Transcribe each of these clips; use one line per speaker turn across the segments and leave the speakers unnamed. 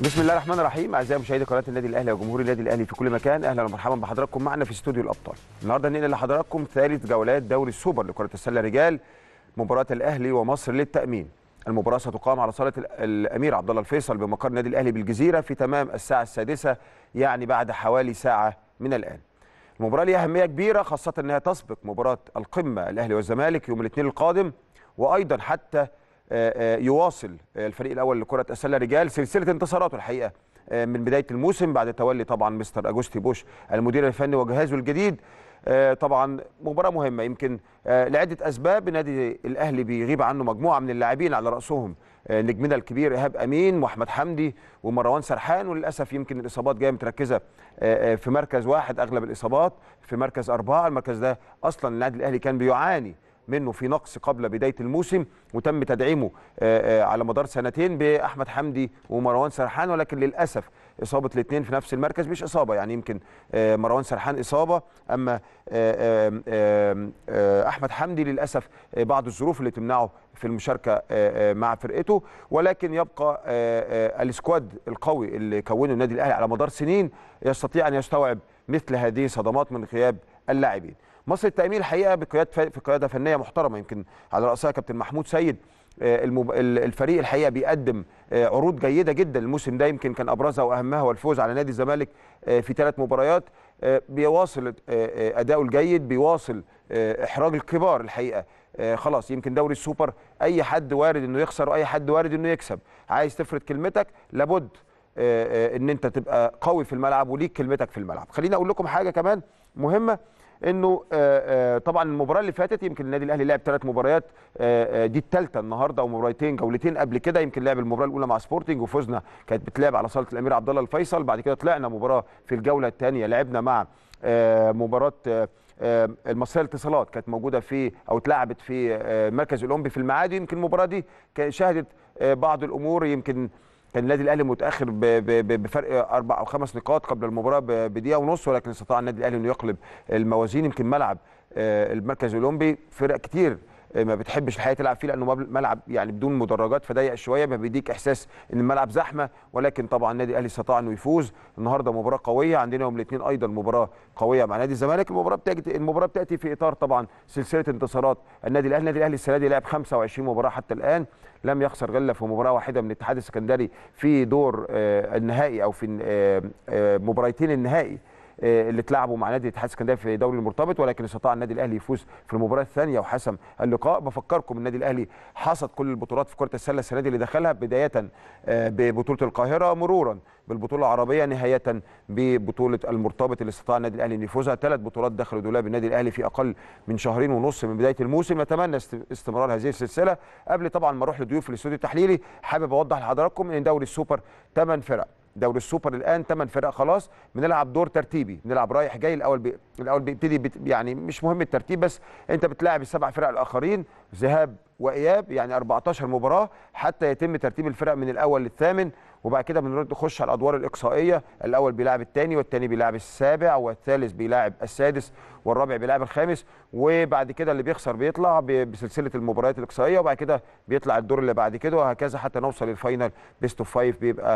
بسم الله الرحمن الرحيم اعزائي مشاهدي قناه النادي الاهلي وجمهور النادي الاهلي في كل مكان اهلا ومرحبا بحضراتكم معنا في استوديو الابطال النهارده هننقل لحضراتكم ثالث جولات دوري السوبر لكره السله رجال مباراه الاهلي ومصر للتامين المباراه ستقام على صاله الامير عبد الله الفيصل بمقر النادي الاهلي بالجزيره في تمام الساعه السادسه يعني بعد حوالي ساعه من الان المباراه ليها اهميه كبيره خاصه انها تسبق مباراه القمه الاهلي والزمالك يوم الاثنين القادم وايضا حتى يواصل الفريق الاول لكره السله رجال سلسله انتصاراته الحقيقه من بدايه الموسم بعد تولي طبعا مستر اجوستي بوش المدير الفني وجهازه الجديد طبعا مباراه مهمه يمكن لعده اسباب النادي الاهلي بيغيب عنه مجموعه من اللاعبين على راسهم نجمنا الكبير ايهاب امين واحمد حمدي ومروان سرحان وللاسف يمكن الاصابات جايه متركزه في مركز واحد اغلب الاصابات في مركز اربعه المركز ده اصلا النادي الاهلي كان بيعاني منه في نقص قبل بدايه الموسم وتم تدعيمه على مدار سنتين باحمد حمدي ومروان سرحان ولكن للاسف اصابه الاثنين في نفس المركز مش اصابه يعني يمكن مروان سرحان اصابه اما احمد حمدي للاسف بعض الظروف اللي تمنعه في المشاركه مع فرقته ولكن يبقى السكواد القوي اللي كونه النادي الاهلي على مدار سنين يستطيع ان يستوعب مثل هذه الصدمات من غياب اللاعبين مصر التأمين الحقيقه بقياده في قياده فنيه محترمه يمكن على راسها كابتن محمود سيد الفريق الحقيقه بيقدم عروض جيده جدا الموسم ده يمكن كان ابرزها واهمها هو الفوز على نادي الزمالك في ثلاث مباريات بيواصل اداؤه الجيد بيواصل احراج الكبار الحقيقه خلاص يمكن دوري السوبر اي حد وارد انه يخسر واي حد وارد انه يكسب عايز تفرض كلمتك لابد ان انت تبقى قوي في الملعب وليك كلمتك في الملعب خليني اقول لكم حاجه كمان مهمه انه طبعا المباراه اللي فاتت يمكن النادي الاهلي لعب ثلاث مباريات دي الثالثه النهارده او مباراتين جولتين قبل كده يمكن لعب المباراه الاولى مع سبورتنج وفزنا كانت بتلعب على صاله الامير عبد الله الفيصل بعد كده طلعنا مباراه في الجوله الثانيه لعبنا مع مباراه المصريه للاتصالات كانت موجوده في او اتلعبت في مركز الاولمبي في المعادي يمكن المباراه دي شهدت بعض الامور يمكن كان النادي الاهلي متاخر بفرق اربع او خمس نقاط قبل المباراه بدقيقه ونص ولكن استطاع النادي الاهلي انه يقلب الموازين يمكن ملعب المركز الاولمبي فرق كتير ما بتحبش الحقيقه تلعب فيه لانه ملعب يعني بدون مدرجات فضيق شويه ما بيديك احساس ان الملعب زحمه ولكن طبعا النادي الاهلي استطاع انه يفوز النهارده مباراه قويه عندنا يوم الاثنين ايضا مباراه قويه مع نادي الزمالك المباراه بتاتي المباراه بتاتي في اطار طبعا سلسله انتصارات النادي الاهلي النادي الاهلي السنه دي لعب 25 مباراه حتى الان لم يخسر غير في مباراه واحده من الاتحاد السكندري في دور النهائي او في مباراتين النهائي اللي اتلعبوا مع نادي الاتحاد السكندري في دوري المرتبط ولكن استطاع النادي الاهلي يفوز في المباراه الثانيه وحسم اللقاء بفكركم النادي الاهلي حصد كل البطولات في كره السله السنه دي اللي دخلها بدايه ببطوله القاهره مرورا بالبطوله العربيه نهايه ببطوله المرتبط اللي استطاع النادي الاهلي ان يفوزها ثلاث بطولات دخلوا دولاب النادي الاهلي في اقل من شهرين ونص من بدايه الموسم نتمنى استمرار هذه السلسله قبل طبعا ما اروح لضيوف الاستوديو التحليلي حابب اوضح لحضراتكم ان دوري السوبر ثمان فرق دوري السوبر الان ثمان فرق خلاص بنلعب دور ترتيبي بنلعب رايح جاي الاول بي... الاول بيبتدي بت... يعني مش مهم الترتيب بس انت بتلاعب السبع فرق الاخرين ذهاب واياب يعني 14 مباراه حتى يتم ترتيب الفرق من الاول للثامن وبعد كده بنرد نخش على الادوار الاقصائيه الاول بيلاعب الثاني والثاني بيلاعب السابع والثالث بيلاعب السادس والرابع بيلاعب الخامس وبعد كده اللي بيخسر بيطلع بسلسله المباريات الاقصائيه وبعد كده بيطلع الدور اللي بعد كده وهكذا حتى نوصل للفاينل بيست اوف فايف بيبقى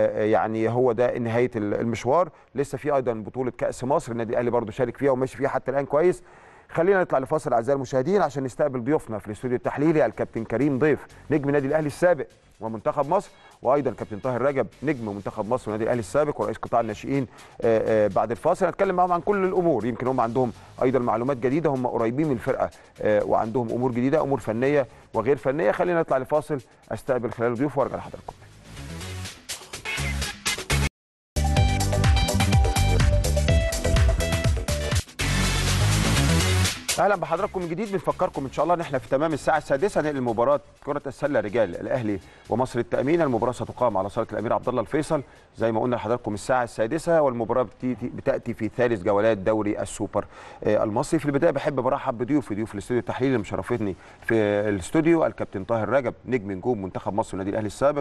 يعني هو ده نهايه المشوار لسه في ايضا بطوله كاس مصر النادي الاهلي برده شارك فيها وماشي فيها حتى الان كويس خلينا نطلع لفاصل اعزائي المشاهدين عشان نستقبل ضيوفنا في الاستوديو التحليلي الكابتن كريم ضيف نجم النادي الاهلي السابق ومنتخب مصر وايضا كابتن طاهر رجب نجم منتخب مصر والنادي الاهلي السابق ورئيس قطاع الناشئين بعد الفاصل هنتكلم معاهم عن كل الامور يمكن هم عندهم ايضا معلومات جديده هم قريبين من الفرقه وعندهم امور جديده امور فنيه وغير فنيه خلينا نطلع لفاصل استقبل خلال الضيوف وارجع لحضراتكم اهلا بحضراتكم من جديد بنفكركم ان شاء الله ان احنا في تمام الساعه السادسه هننقل مباراه كره السله رجال الاهلي ومصر التامين المباراه ستقام على صاله الامير عبد الله الفيصل زي ما قلنا لحضراتكم الساعه السادسه والمباراه بتاتي في ثالث جولات دوري السوبر المصري في البدايه بحب برحب بضيوفي ضيوف الاستوديو التحليلي اللي مشرفتني في الاستوديو الكابتن طاهر رجب نجم نجوم منتخب مصر والنادي الاهلي السابق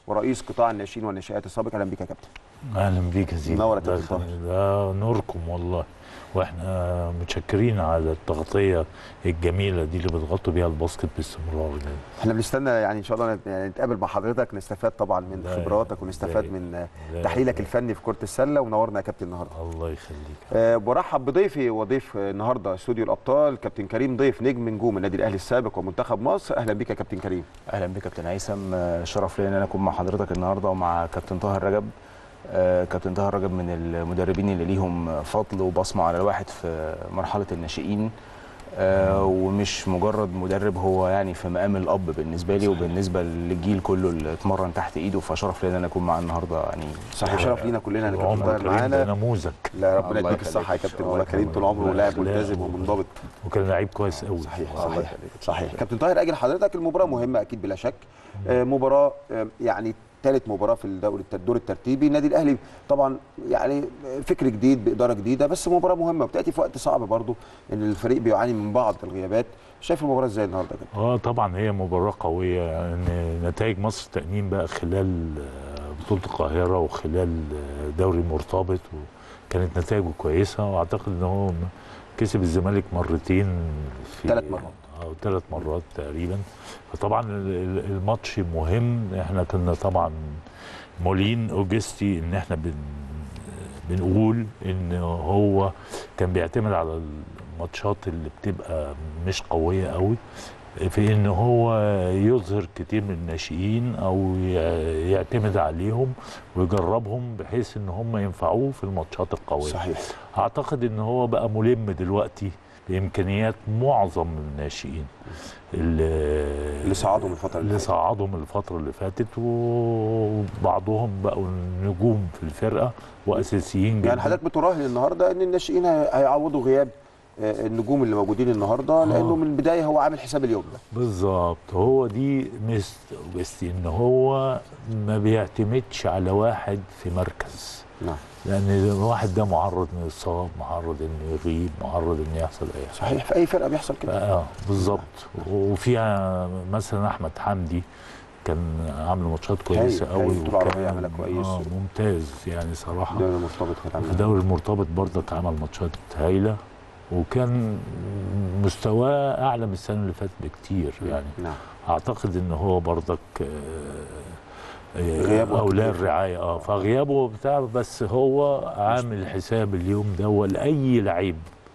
ورئيس قطاع الناشئين والناشئات السابق اهلا بك يا كابتن
اهلا بيك يا زيد
منور يا
الله
كابتن طاهر.
يخليك. ده نوركم والله واحنا متشكرين على التغطيه الجميله دي اللي بتغطوا بيها الباسكت باستمرار يعني.
احنا بنستنى يعني ان شاء الله نت- يعني نتقابل مع حضرتك نستفاد طبعا من
لا،
خبراتك ونستفاد
لا،
من
لا،
تحليلك
لا.
الفني في كره السله ونورنا يا كابتن النهارده
الله يخليك
أه برحب بضيفي وضيف آه، النهارده استوديو الابطال كابتن كريم ضيف نجم نجوم النادي الاهلي السابق ومنتخب مصر اهلا بك يا كابتن كريم
اهلا بك كابتن هيثم آه، شرف لي ان انا اكون مع حضرتك النهارده ومع كابتن طاهر رجب آه، كابتن طاهر رجب من المدربين اللي ليهم فضل وبصمه على الواحد في مرحله الناشئين آه، ومش مجرد مدرب هو يعني في مقام الاب بالنسبه لي وبالنسبه للجيل كله اللي اتمرن تحت ايده فشرف لي ان انا اكون معاه النهارده يعني
صحيح شرف لينا كلنا ان كابتن
عمر
طاهر
كريم ده
معانا
نموذج
لا ربنا
الله
يديك الصحه يا
يخليك.
كابتن
الله
والله كريم طول عمره
يخليك.
لاعب
أخلاق
ملتزم
و-
ومنضبط
وكان لعيب كويس قوي
صحيح
الله
صحيح
يخليك.
صحيح كابتن طاهر اجل حضرتك المباراه مهمه اكيد بلا شك آه، مباراه آه، يعني ثالث مباراه في الدوري الدور الترتيبي النادي الاهلي طبعا يعني فكر جديد باداره جديده بس مباراه مهمه بتاتي في وقت صعب برضو ان الفريق بيعاني من بعض الغيابات شايف المباراه ازاي النهارده يا كابتن
اه طبعا هي مباراه قويه يعني نتائج مصر التأمين بقى خلال آه، بطوله القاهره وخلال آه، دوري مرتبط وكانت نتائجه كويسه واعتقد ان هو كسب الزمالك مرتين في
ثلاث مرات.
او ثلاث مرات تقريبا فطبعا ال- ال- الماتش مهم احنا كنا طبعا مولين اوجستي ان احنا بن بنقول ان هو كان بيعتمد على الماتشات اللي بتبقى مش قويه قوي في ان هو يظهر كتير من الناشئين او ي- يعتمد عليهم ويجربهم بحيث ان هم ينفعوه في الماتشات القويه
صحيح
اعتقد ان هو بقى ملم دلوقتي بامكانيات معظم الناشئين اللي
اللي صعدهم الفتره اللي
اللي
فاتت.
صعدهم الفترة اللي فاتت وبعضهم بقوا نجوم في الفرقة وأساسيين جدا
يعني حضرتك بتراهن النهارده ان الناشئين هي- هيعوضوا غياب آه، النجوم اللي موجودين النهارده لانه من البدايه هو عامل حساب اليوم ده
بالظبط هو دي ميزة اوجستي ان هو ما بيعتمدش على واحد في مركز
نعم
لان الواحد ده معرض انه يصاب معرض انه يغيب معرض انه يحصل اي حاجه
صحيح في اي فرقه بيحصل كده
اه بالظبط وفيها مثلا احمد حمدي كان عامل ماتشات كويسه
هايل،
قوي
هايل، طول عمره عملها كويس.
آه ممتاز يعني صراحه
الدوري المرتبط كان
في
عامل
الدوري المرتبط برضك عمل ماتشات هايله وكان مستواه اعلى من السنه اللي فاتت بكتير يعني
نعم
اعتقد ان هو برضك آه، آه،
غيابه
اولياء
كتير.
الرعايه اه فغيابه بتاع بس هو عامل حساب اليوم ده لاي لعيب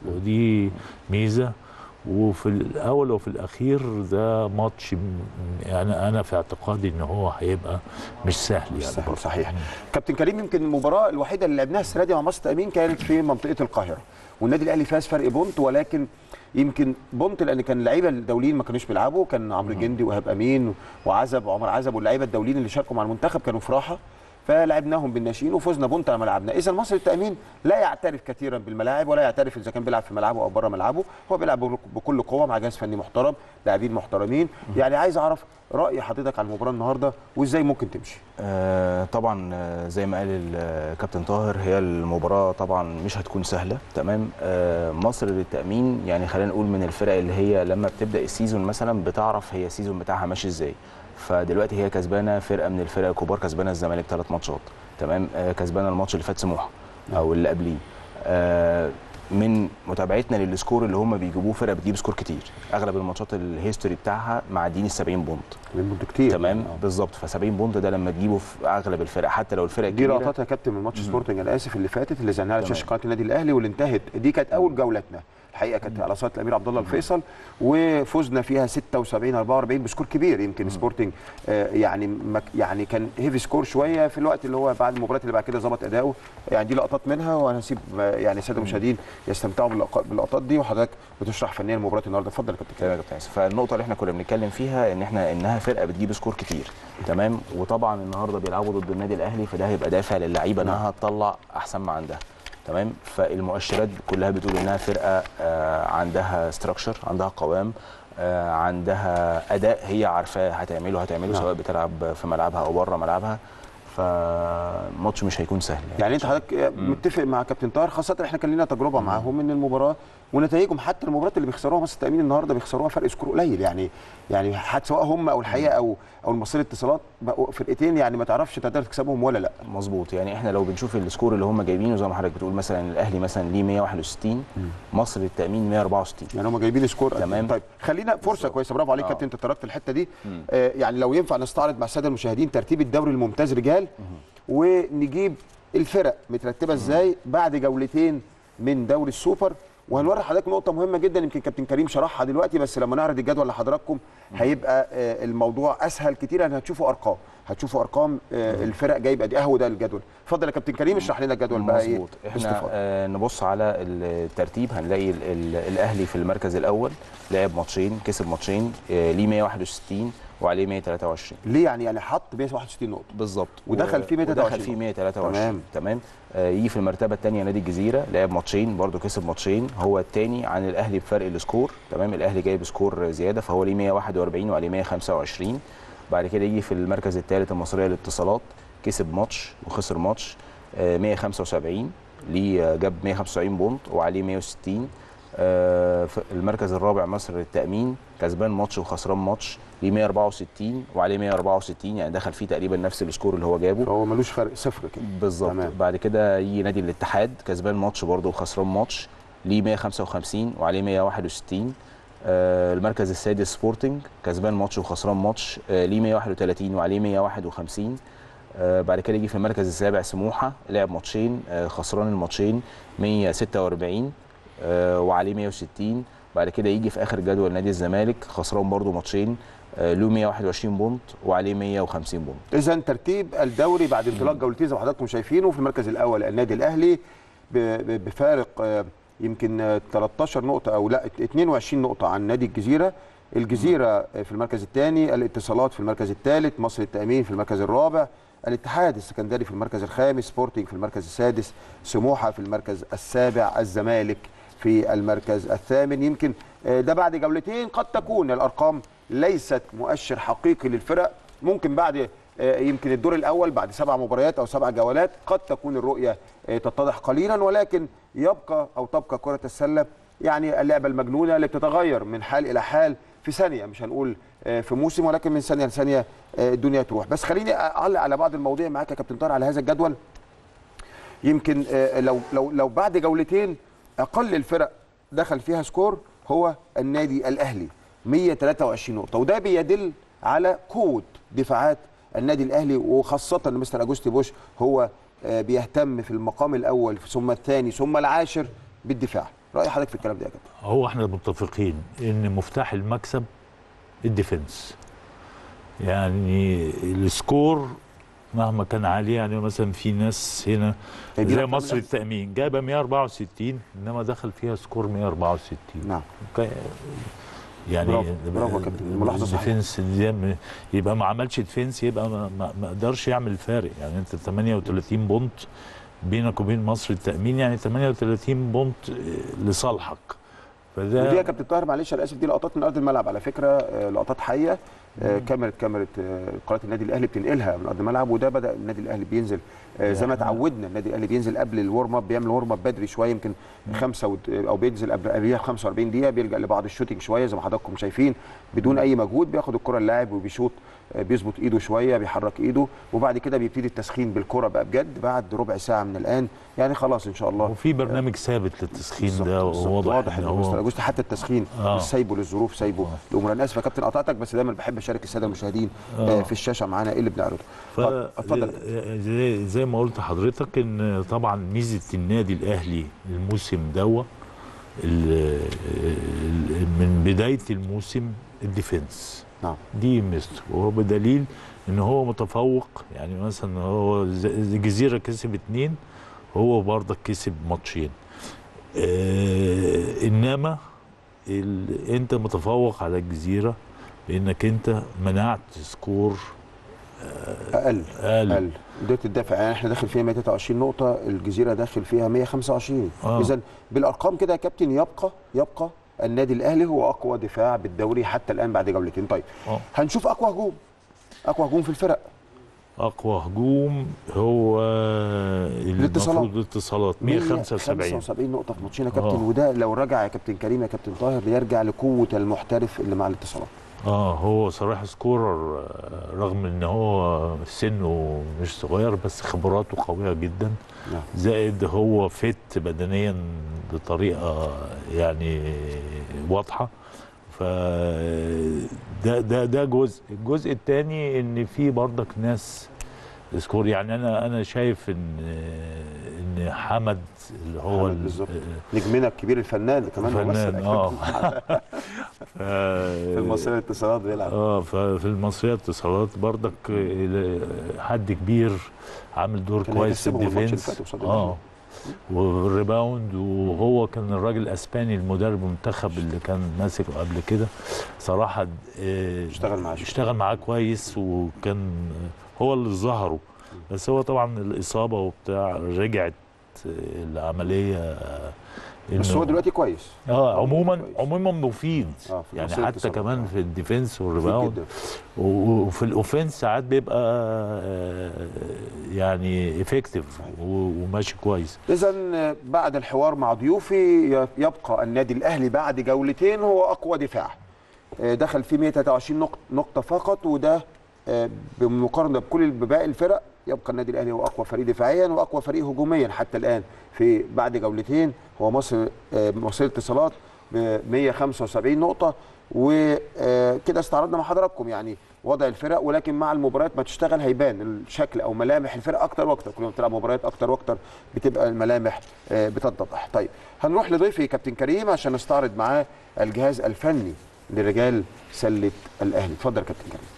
ودي ميزه وفي الاول وفي الاخير ده ماتش م- يعني انا في اعتقادي ان هو هيبقى مش سهل
مش
يعني
سهل،
برضه.
صحيح. كابتن كريم يمكن المباراه الوحيده اللي لعبناها السنه دي مع مصر تامين كانت في منطقه القاهره والنادي الاهلي فاز فرق بونت ولكن يمكن بونت لان كان اللعيبه الدوليين ما كانوش بيلعبوا كان عمرو جندي وهاب امين وعزب وعمر عزب واللعيبه الدوليين اللي شاركوا مع المنتخب كانوا في راحه فلعبناهم بالناشئين وفزنا بونت على ملعبنا اذا مصر التامين لا يعترف كثيرا بالملاعب ولا يعترف اذا كان بيلعب في ملعبه او بره ملعبه هو بيلعب بكل قوه مع جهاز فني محترم لاعبين محترمين يعني عايز اعرف راي حضرتك عن المباراه النهارده وازاي ممكن تمشي
آه، طبعا آه، زي ما قال الكابتن طاهر هي المباراه طبعا مش هتكون سهله تمام آه، مصر للتامين يعني خلينا نقول من الفرق اللي هي لما بتبدا السيزون مثلا بتعرف هي السيزون بتاعها ماشي ازاي فدلوقتي هي كسبانه فرقه من الفرق الكبار كسبانه الزمالك ثلاث ماتشات تمام آه، كسبانه الماتش اللي فات سموحه او اللي قبليه آه، من متابعتنا للسكور اللي هم بيجيبوه فرقه بتجيب سكور كتير اغلب الماتشات الهيستوري بتاعها معديين ال 70 بونت
من كتير
تمام بالظبط ف 70 بونت ده لما تجيبه في اغلب الفرق حتى لو الفرق
دي
الكبيره
لقطات يا كابتن من ماتش سبورتنج انا اسف اللي فاتت اللي زعناها على
تمام.
شاشه قناه النادي الاهلي واللي انتهت دي كانت اول جولتنا الحقيقه كانت على صاله الامير عبد الله الفيصل وفزنا فيها 76 44 بسكور كبير يمكن سبورتنج آه يعني مك يعني كان هيفي سكور شويه في الوقت اللي هو بعد المباريات اللي بعد كده ظبط اداؤه يعني دي لقطات منها وانا هسيب آه، يعني الساده المشاهدين يستمتعوا باللقا- باللقطات دي وحضرتك بتشرح فنيا المباراه النهارده اتفضل يا كابتن
تمام يا كابتن ياسر فالنقطه اللي احنا كنا بنتكلم فيها ان احنا انها فرقه بتجيب سكور كتير تمام وطبعا النهارده بيلعبوا ضد النادي الاهلي فده هيبقى دافع للعيبه انها تطلع احسن ما عندها تمام فالمؤشرات كلها بتقول انها فرقه آه، عندها ستراكشر عندها قوام آه، عندها اداء هي عارفاه هتعمله هتعمله
نعم.
سواء بتلعب في ملعبها او بره ملعبها فالماتش مش هيكون سهل
يعني انت حضرتك متفق مع كابتن طاهر خاصه احنا كان لنا تجربه معاهم ان المباراه ونتائجهم حتى المباريات اللي بيخسروها مصر التامين النهارده بيخسروها فرق سكور قليل يعني يعني حتى سواء هم او الحقيقه او او المصرية الاتصالات بقوا فرقتين يعني ما تعرفش تقدر تكسبهم ولا لا
مظبوط يعني احنا لو بنشوف السكور اللي هم جايبينه زي ما حضرتك بتقول مثلا الاهلي مثلا ليه 161 مصر التامين 164
يعني هم جايبين سكور قد إيه؟
تمام.
طيب خلينا فرصه
بالظبط.
كويسه برافو عليك
آه.
كابتن انت تركت الحته دي آه يعني لو ينفع نستعرض مع الساده المشاهدين ترتيب الدوري الممتاز رجال ونجيب الفرق مترتبه ازاي بعد جولتين من دوري السوبر وهنوري حضرتك نقطه مهمه جدا يمكن كابتن كريم شرحها دلوقتي بس لما نعرض الجدول لحضراتكم هيبقى آه الموضوع اسهل كتير لان هتشوفوا ارقام هتشوفوا ارقام آه الفرق جايبه دي اهو ده الجدول اتفضل يا كابتن كريم اشرح لنا الجدول بقى ايه
مظبوط احنا
باستفاضة.
آه نبص على الترتيب هنلاقي ال ال الاهلي في المركز الاول لعب ماتشين كسب ماتشين آه ليه 161 وعليه 123
ليه يعني يعني حط 161 نقطه
بالظبط
ودخل فيه 123
ودخل فيه 123
تمام.
تمام آه يجي في المرتبه الثانيه نادي الجزيره لعب ماتشين برده كسب ماتشين هو الثاني عن الاهلي بفرق السكور تمام الاهلي جايب سكور زياده فهو ليه 141 وعليه 125 بعد كده يجي في المركز الثالث المصريه للاتصالات كسب ماتش وخسر ماتش آه 175 ليه آه، جاب 175 بونت وعليه 160 آه، في المركز الرابع مصر للتأمين كسبان ماتش وخسران ماتش ليه 164 وعليه 164 يعني دخل فيه تقريبا نفس السكور اللي هو جابه
فهو ملوش فرق صفر كده
بالظبط
تمام.
بعد كده يجي نادي الاتحاد كسبان ماتش برضه وخسران ماتش ليه 155 وعليه 161 آه المركز السادس سبورتنج كسبان ماتش وخسران ماتش آه ليه 131 وعليه 151 آه بعد كده يجي في المركز السابع سموحه لعب ماتشين آه خسران الماتشين 146 آه وعليه 160 بعد كده يجي في اخر جدول نادي الزمالك خسران برضه ماتشين آه له 121 بونت وعليه 150 بونت
اذا ترتيب الدوري بعد انطلاق جولتين زي ما حضراتكم شايفينه في المركز الاول النادي الاهلي ب- ب- بفارق آه، يمكن آه، 13 نقطه او لا 22 نقطه عن نادي الجزيره الجزيره آه، في المركز الثاني الاتصالات في المركز الثالث مصر التامين في المركز الرابع الاتحاد السكندري في المركز الخامس سبورتنج في المركز السادس سموحه في المركز السابع الزمالك في المركز الثامن يمكن آه، ده بعد جولتين قد تكون الارقام ليست مؤشر حقيقي للفرق ممكن بعد آه، يمكن الدور الاول بعد سبع مباريات او سبع جولات قد تكون الرؤيه آه، تتضح قليلا ولكن يبقى او تبقى كره السله يعني اللعبه المجنونه اللي بتتغير من حال الى حال في ثانيه مش هنقول آه، في موسم ولكن من ثانيه لثانيه آه، الدنيا تروح بس خليني اعلق على بعض المواضيع معاك يا كابتن طارق على هذا الجدول يمكن آه، لو لو لو بعد جولتين اقل الفرق دخل فيها سكور هو النادي الاهلي 123 نقطه وده بيدل على قوه دفاعات النادي الاهلي وخاصه ان مستر اجوستي بوش هو آه، بيهتم في المقام الاول ثم الثاني ثم العاشر بالدفاع راي حضرتك في الكلام ده يا كابتن
هو احنا متفقين ان مفتاح المكسب الديفنس يعني السكور مهما كان عالي يعني مثلا في ناس هنا
جايبين
زي
أكتر من
مصر
الأهلي.
التأمين جايبه 164 انما دخل فيها سكور 164
نعم
ك- يعني
برافو، برافو يا كابتن، الملاحظة صحيحة.
الديفنس دي م- يبقى ما عملش ديفنس يبقى ما, ما, ما قدرش يعمل فارق يعني انت 38 بونت بينك وبين مصر التأمين يعني 38 بونت آه، لصالحك
ودي يا
فده
كابتن طاهر معلش انا اسف دي لقطات من ارض الملعب على فكره آه، لقطات حيه آه، كاميرا كاميرا آه، قناه النادي الاهلي بتنقلها من ارض الملعب وده بدا النادي الاهلي بينزل آه، زي ما اتعودنا النادي الاهلي بينزل قبل الورم اب بيعمل ورم اب بدري شويه يمكن خمسه ود- او بينزل قبل قبلها 45 دقيقه بيلجا لبعض الشوتنج شويه زي ما حضراتكم شايفين بدون اي مجهود بياخد الكره اللاعب وبيشوط آه، بيظبط ايده شويه بيحرك ايده وبعد كده بيبتدي التسخين بالكره بقى بجد بعد ربع ساعه من الان يعني خلاص ان شاء الله
وفي برنامج ثابت للتسخين
بالظبط،
ده
بالظبط.
وواضح
واضح ان
هو
مستر اجوستي حتى التسخين
آه.
مش سايبه للظروف سايبه الامور انا اسف يا كابتن قطعتك بس دايما بحب اشارك الساده المشاهدين آه.
آه.
في الشاشه معانا ايه اللي بنعرضه
ف
اتفضل اتفضل
زي, زي ما قلت حضرتك ان طبعا ميزه النادي الاهلي الموسم دوا ال- ال- من بدايه الموسم الديفنس
نعم
دي ميزته وهو بدليل ان هو متفوق يعني مثلا هو ز- الجزيره كسب اتنين هو برضك كسب ماتشين آه انما ال... انت متفوق على الجزيره لانك انت منعت سكور
اقل
اقل
اقل بدايه الدفع يعني احنا داخل فيها 123 نقطه الجزيره داخل فيها 125
آه.
اذا بالارقام كده يا كابتن يبقى يبقى النادي الاهلي هو اقوى دفاع بالدوري حتى الان بعد جولتين طيب
آه.
هنشوف اقوى هجوم اقوى هجوم في الفرق
اقوى هجوم هو
الاتصالات.
المفروض الاتصالات 175
175 نقطه في ماتشين يا كابتن
آه.
وده لو رجع يا كابتن كريم يا كابتن طاهر يرجع لقوه المحترف اللي مع الاتصالات
اه هو صراحة سكورر آه، رغم ان هو سنه مش صغير بس خبراته قوية جدا
نعم.
زائد هو فت بدنيا بطريقة يعني واضحة ف ده ده ده جزء الجزء الثاني ان في برضك ناس سكور يعني انا انا شايف ان ان حمد اللي هو
حمد
ال-
بالظبط. نجمنا الكبير الفنان كمان ممثل
فنان
يا
اه
كابتن. في المصريه الاتصالات بيلعب
اه ففي المصريه اتصالات برضك الى حد كبير عامل دور
كان
كويس في
هيكسبهم الماتش اللي
الديفنس
فات قصاد
اه والريباوند وهو كان الراجل الاسباني المدرب المنتخب اللي كان ماسكه قبل كده صراحه آه،
اشتغل معاه شوية.
اشتغل معاه كويس وكان هو اللي ظهره بس هو طبعا الاصابه وبتاع رجعت آه، العمليه آه،
بس
إنه-
هو دلوقتي كويس
اه عموما
كويس.
عموما مفيد
اه في
يعني
المصرية
حتى
الاتصالات.
كمان
آه.
في الديفنس
مفيد
والريباوند
جدا.
و- وفي الاوفنس ساعات بيبقى آه، يعني افكتيف وماشي كويس
اذا بعد الحوار مع ضيوفي يبقى النادي الاهلي بعد جولتين هو اقوى دفاع آه، دخل فيه 123 نق- نقطه فقط وده آه، بمقارنه بكل باقي الفرق يبقى النادي الاهلي هو اقوى فريق دفاعيا واقوى فريق هجوميا حتى الان في بعد جولتين هو مصر آه، مصرية اتصالات ب 175 نقطه وكده استعرضنا مع حضراتكم يعني وضع الفرق ولكن مع المباريات ما تشتغل هيبان الشكل او ملامح الفرق اكتر واكتر كل ما بتلعب مباريات اكتر واكتر بتبقى الملامح آه، بتتضح طيب هنروح لضيفي كابتن كريم عشان نستعرض معاه الجهاز الفني لرجال سله الاهلي اتفضل يا كابتن كريم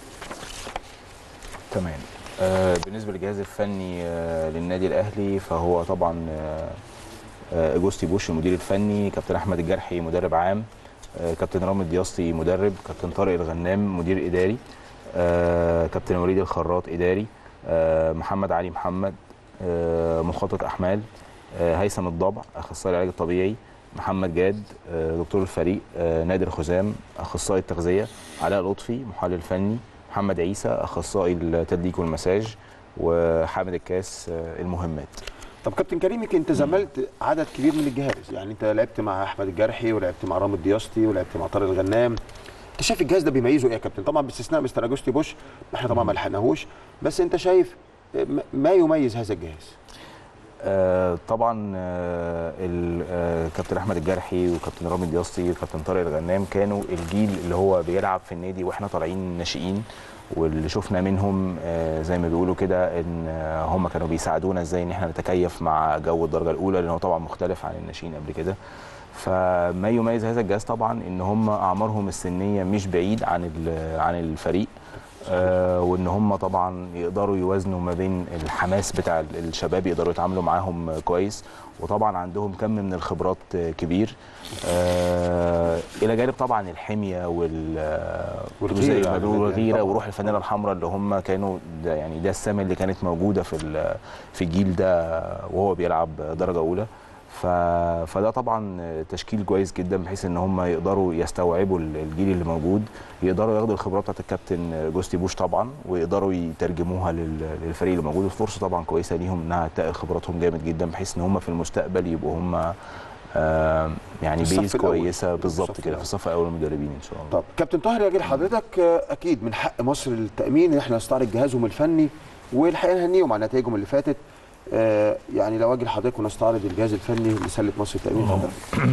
تمام آه بالنسبه للجهاز الفني آه للنادي الاهلي فهو طبعا آه آه اجوستي بوش المدير الفني كابتن احمد الجرحي مدرب عام آه كابتن رامي الدياسطي مدرب كابتن طارق الغنام مدير اداري آه كابتن وليد الخراط اداري آه محمد علي محمد آه مخطط احمال آه هيثم الضبع اخصائي العلاج الطبيعي محمد جاد آه دكتور الفريق آه نادر خزام اخصائي التغذيه علاء لطفي محلل فني محمد عيسى اخصائي التدليك والمساج وحامد الكاس آه، المهمات
طب كابتن كريم يمكن انت زملت عدد كبير من الجهاز يعني انت لعبت مع احمد الجرحي ولعبت مع رامي الدياسطي ولعبت مع طارق الغنام انت شايف الجهاز ده بيميزه ايه يا كابتن طبعا باستثناء مستر اجوستي بوش احنا طبعا ما لحقناهوش بس انت شايف م- ما يميز هذا الجهاز
آه، طبعا آه، ال- آه، كابتن احمد الجرحي وكابتن رامي الدياسطي وكابتن طارق الغنام كانوا الجيل اللي هو بيلعب في النادي واحنا طالعين ناشئين واللي شفنا منهم آه، زي ما بيقولوا كده ان آه، هم كانوا بيساعدونا ازاي ان احنا نتكيف مع جو الدرجه الاولى لان هو طبعا مختلف عن الناشئين قبل كده فما يميز هذا الجهاز طبعا ان هم اعمارهم السنيه مش بعيد عن ال- عن الفريق آه وان هم طبعا يقدروا يوازنوا ما بين الحماس بتاع ال- الشباب يقدروا يتعاملوا معاهم آه، كويس وطبعا عندهم كم من الخبرات آه، كبير آه الى جانب طبعا الحميه وال آه،
والغيرة
زي ما
يعني
بيقولوا
يعني
الغيره
طبعاً.
وروح الفانيله الحمراء اللي هم كانوا ده يعني ده السمه اللي كانت موجوده في ال- في الجيل ده وهو بيلعب درجه اولى ف... فده طبعا تشكيل كويس جدا بحيث ان هم يقدروا يستوعبوا ال- الجيل اللي موجود يقدروا ياخدوا الخبرات بتاعت الكابتن جوستي بوش طبعا ويقدروا يترجموها لل- للفريق اللي موجود فرصه طبعا كويسه ليهم انها تقل خبراتهم جامد جدا بحيث ان هم في المستقبل يبقوا هم آه، يعني
في الصف
بيز
الأول.
كويسه
يبقوا في
بالظبط
الصف
كده
الأول.
في الصف الاول المدربين ان شاء الله
طب كابتن طاهر يا جيل حضرتك آه، اكيد من حق مصر التامين ان احنا نستعرض جهازهم الفني والحقيقه نهنيهم على نتائجهم اللي فاتت آه، يعني لو اجي لحضرتك ونستعرض الجهاز الفني لسله مصر التامين
آه.
اتفضل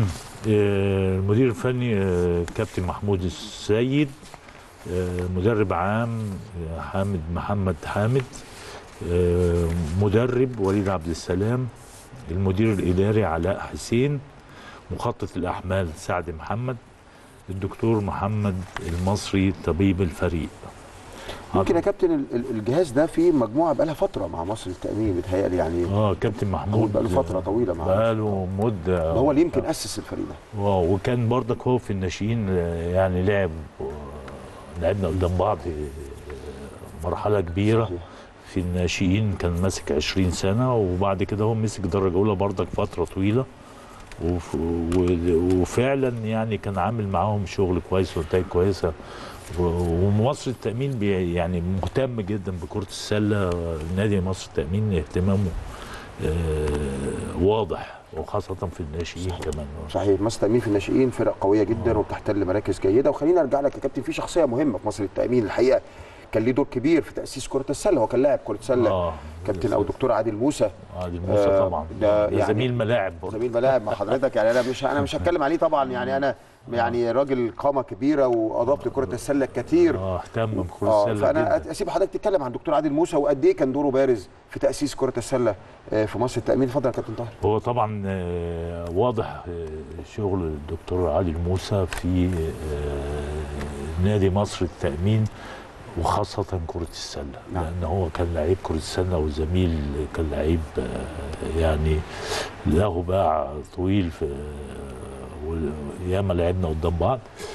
آه، المدير الفني آه، كابتن محمود السيد آه، مدرب عام آه، حامد محمد حامد آه، مدرب وليد عبد السلام المدير الاداري علاء حسين مخطط الاحمال سعد محمد الدكتور محمد المصري طبيب الفريق
ممكن يا كابتن ال- ال- الجهاز ده فيه مجموعه بقالها فتره مع مصر التامين بيتهيألي يعني
اه كابتن محمود
بقاله فترة طويلة معاه.
بقاله مده
ده هو اللي يمكن اسس الفريق ده
واو وكان برضك هو في الناشئين آه، يعني لعب آه، لعبنا قدام بعض آه، مرحله كبيره
صحيح.
في الناشئين كان ماسك 20 سنه وبعد كده هو مسك درجه اولى برضك فتره طويله وف- و- وفعلا يعني كان عامل معاهم شغل كويس ونتائج كويسه و- ومصر التامين بي يعني مهتم جدا بكره السله نادي مصر التامين اهتمامه آه، واضح وخاصه في الناشئين كمان
صحيح مصر التامين في الناشئين فرق قويه جدا وبتحتل مراكز جيده وخلينا ارجع لك يا كابتن في شخصيه مهمه في مصر التامين الحقيقه كان ليه دور كبير في تاسيس كره السله هو كان لاعب كره سله
آه.
كابتن او دكتور عادل موسى
عادل موسى
آه،
طبعا
ده
ده
يعني
زميل ملاعب برضه
زميل ملاعب مع حضرتك يعني انا مش انا مش هتكلم عليه طبعا يعني انا يعني راجل قامه كبيره واضاف لكره السله كتير
اه اهتم بكره
اه
السله
فانا
جدا
اسيب حضرتك تتكلم عن دكتور عادل موسى وقد ايه كان دوره بارز في تاسيس كره السله آه، في مصر التامين اتفضل يا كابتن طاهر
هو طبعا آه، واضح آه، شغل الدكتور عادل موسى في آه، نادي مصر التأمين وخاصة كرة السلة
نعم.
لأن هو كان لعيب كرة السلة وزميل كان لعيب آه، يعني له باع طويل في وياما لعبنا قدام بعض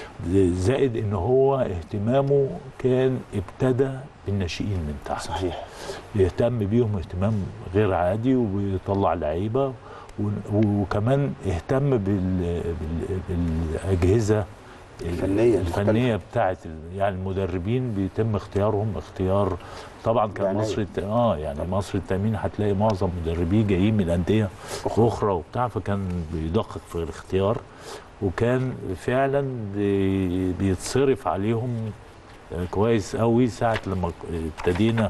زائد ان هو اهتمامه كان ابتدى بالناشئين من تحت
صحيح
يهتم بيهم اهتمام غير عادي ويطلع لعيبه و- وكمان اهتم بال... بال... بالاجهزه
الفنية
الفنيه بتاعه ال- يعني المدربين بيتم اختيارهم اختيار طبعا كان
بعناية.
مصر الت... اه يعني مصر التامين هتلاقي معظم مدربيه جايين من انديه اخرى وبتاع فكان بيدقق في الاختيار وكان فعلا بي... بيتصرف عليهم آه، كويس قوي ساعه لما ابتدينا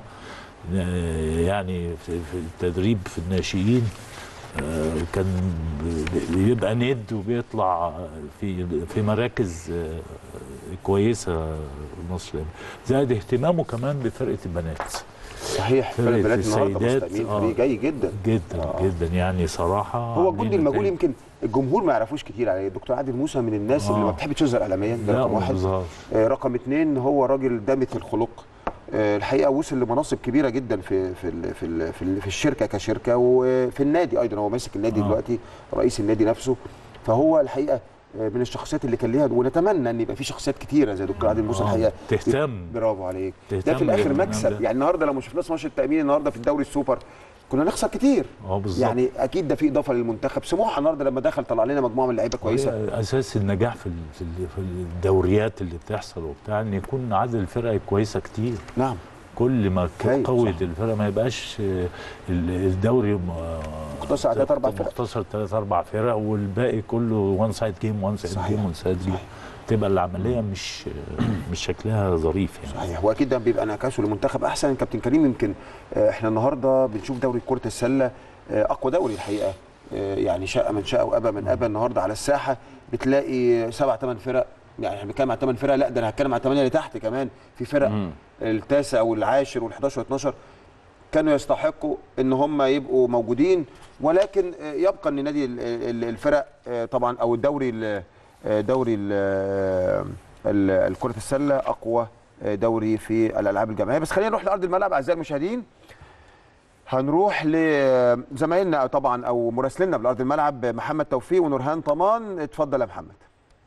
آه، يعني في في التدريب في الناشئين آه، كان ب- بيبقى ند وبيطلع في في مراكز آه، كويسه مصر زائد اهتمامه كمان بفرقه البنات
صحيح فرق
فرقة
البنات النهارده مصر
السيدات،
التامين
آه.
فريق جيد جدا
جدا
آه.
جدا يعني صراحه
هو
عاملين
الجندي المجهول
نتائج.
يمكن الجمهور ما يعرفوش كتير عليه دكتور عادل موسى من الناس اللي
آه.
ما بتحبش تظهر اعلاميا ده
لا
رقم واحد
بظهر.
آه، رقم اثنين هو راجل دامت الخلق آه، الحقيقه وصل لمناصب كبيره جدا في في ال في ال في, ال في الشركه كشركه وفي النادي ايضا هو ماسك النادي
آه.
دلوقتي رئيس النادي نفسه فهو الحقيقه آه، من الشخصيات اللي كان ليها ونتمنى ان يبقى في شخصيات كتيره زي دكتور عادل موسى
آه،
الحقيقه
تهتم
برافو عليك ده
تهتم
في الاخر
بالبرنامج
مكسب
ده.
يعني النهارده لو ما شفناش ماتش التامين النهارده في الدوري السوبر كنا نخسر كتير
اه بالظبط
يعني اكيد ده في اضافه للمنتخب سموحه النهارده لما دخل طلع لنا مجموعه من اللعيبه كويسه
هي اساس النجاح في ال- في ال- في الدوريات اللي بتحصل وبتاع ان يكون عدد الفرق كويسه كتير
نعم
كل ما ك-
هايل،
قوت
صح.
الفرق ما يبقاش آه، ال- الدوري م-
مقتصر على تلات أربع فرق.
مقتصر ثلاث اربع فرق والباقي كله وان سايد جيم وان سايد
صحيح،
جيم وان سايد جيم
صحيح.
تبقى العمليه مش مش شكلها ظريف يعني
صحيح واكيد ده بيبقى انعكاسه للمنتخب احسن كابتن كريم يمكن آه، احنا النهارده بنشوف دوري كره السله آه، اقوى دوري الحقيقه آه، يعني شاء من شاء وابى من ابى النهارده على الساحه بتلاقي سبع ثمان فرق يعني احنا بنتكلم على ثمان فرق لا ده انا هتكلم على ثمانيه اللي تحت كمان في فرق التاسع والعاشر وال11 وال12 كانوا يستحقوا ان هم يبقوا موجودين ولكن آه، يبقى ان نادي ال- ال- الفرق آه، طبعا او الدوري ال- آه، دوري ال- ال- ال- كره السله اقوى آه، دوري في الالعاب الجماعيه بس خلينا نروح لارض الملعب اعزائي المشاهدين هنروح لزمايلنا طبعا او مراسلنا بالارض الملعب محمد توفيق ونورهان طمان اتفضل يا محمد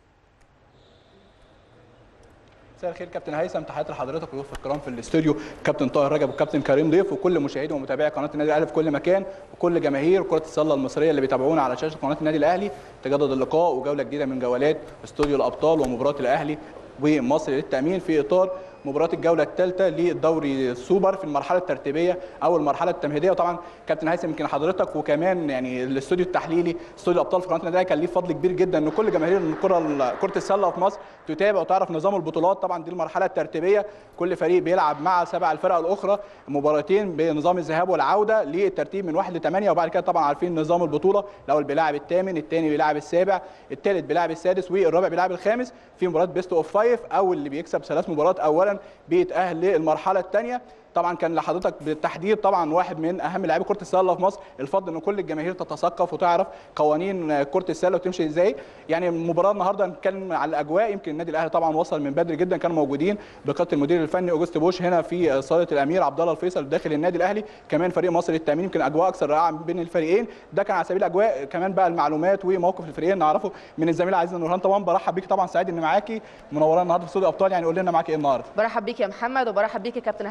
مساء الخير كابتن هيثم تحياتي لحضرتك وضيوف الكرام في الاستوديو كابتن طاهر رجب وكابتن كريم ضيف وكل مشاهدي ومتابعي قناه النادي الاهلي في كل مكان وكل جماهير كره السله المصريه اللي بيتابعونا على شاشه قناه النادي الاهلي تجدد اللقاء وجوله جديده من جولات استوديو الابطال ومباراه الاهلي ومصر للتامين في اطار مباراه الجوله الثالثه للدوري السوبر في المرحله الترتيبيه او المرحله التمهيديه وطبعا كابتن هيثم يمكن حضرتك وكمان يعني الاستوديو التحليلي استوديو الابطال في قناه النادي الأهلي كان ليه فضل كبير جدا ان كل جماهير الكره كره السله في مصر تتابع وتعرف نظام البطولات طبعا دي المرحله الترتيبيه كل فريق بيلعب مع سبع الفرق الاخرى مباراتين بنظام الذهاب والعوده للترتيب من واحد لثمانيه وبعد كده طبعا عارفين نظام البطوله الاول بيلعب الثامن الثاني بيلعب السابع الثالث بيلعب السادس والرابع بيلعب الخامس في مباراه بيست اوف فايف او اللي بيكسب ثلاث مباريات اولا بيتاهل للمرحله الثانيه طبعا كان لحضرتك بالتحديد طبعا واحد من اهم لاعبي كره السله في مصر الفضل ان كل الجماهير تتثقف وتعرف قوانين كره السله وتمشي ازاي يعني المباراه النهارده نتكلم على الاجواء يمكن النادي الاهلي طبعا وصل من بدري جدا كانوا موجودين بقياده المدير الفني اوجست بوش هنا في صاله الامير عبد الله الفيصل داخل النادي الاهلي كمان فريق مصر للتامين يمكن اجواء اكثر رائعه بين الفريقين ده كان على سبيل الاجواء كمان بقى المعلومات وموقف الفريقين نعرفه من الزميله عزيزه نورهان طبعا برحب بيك طبعا سعيد ان معاكي منورانا النهارده في استوديو ابطال يعني قول لنا معاكي ايه النهارده
برحب بيك يا محمد وبرحب بيك يا كابتن هيثم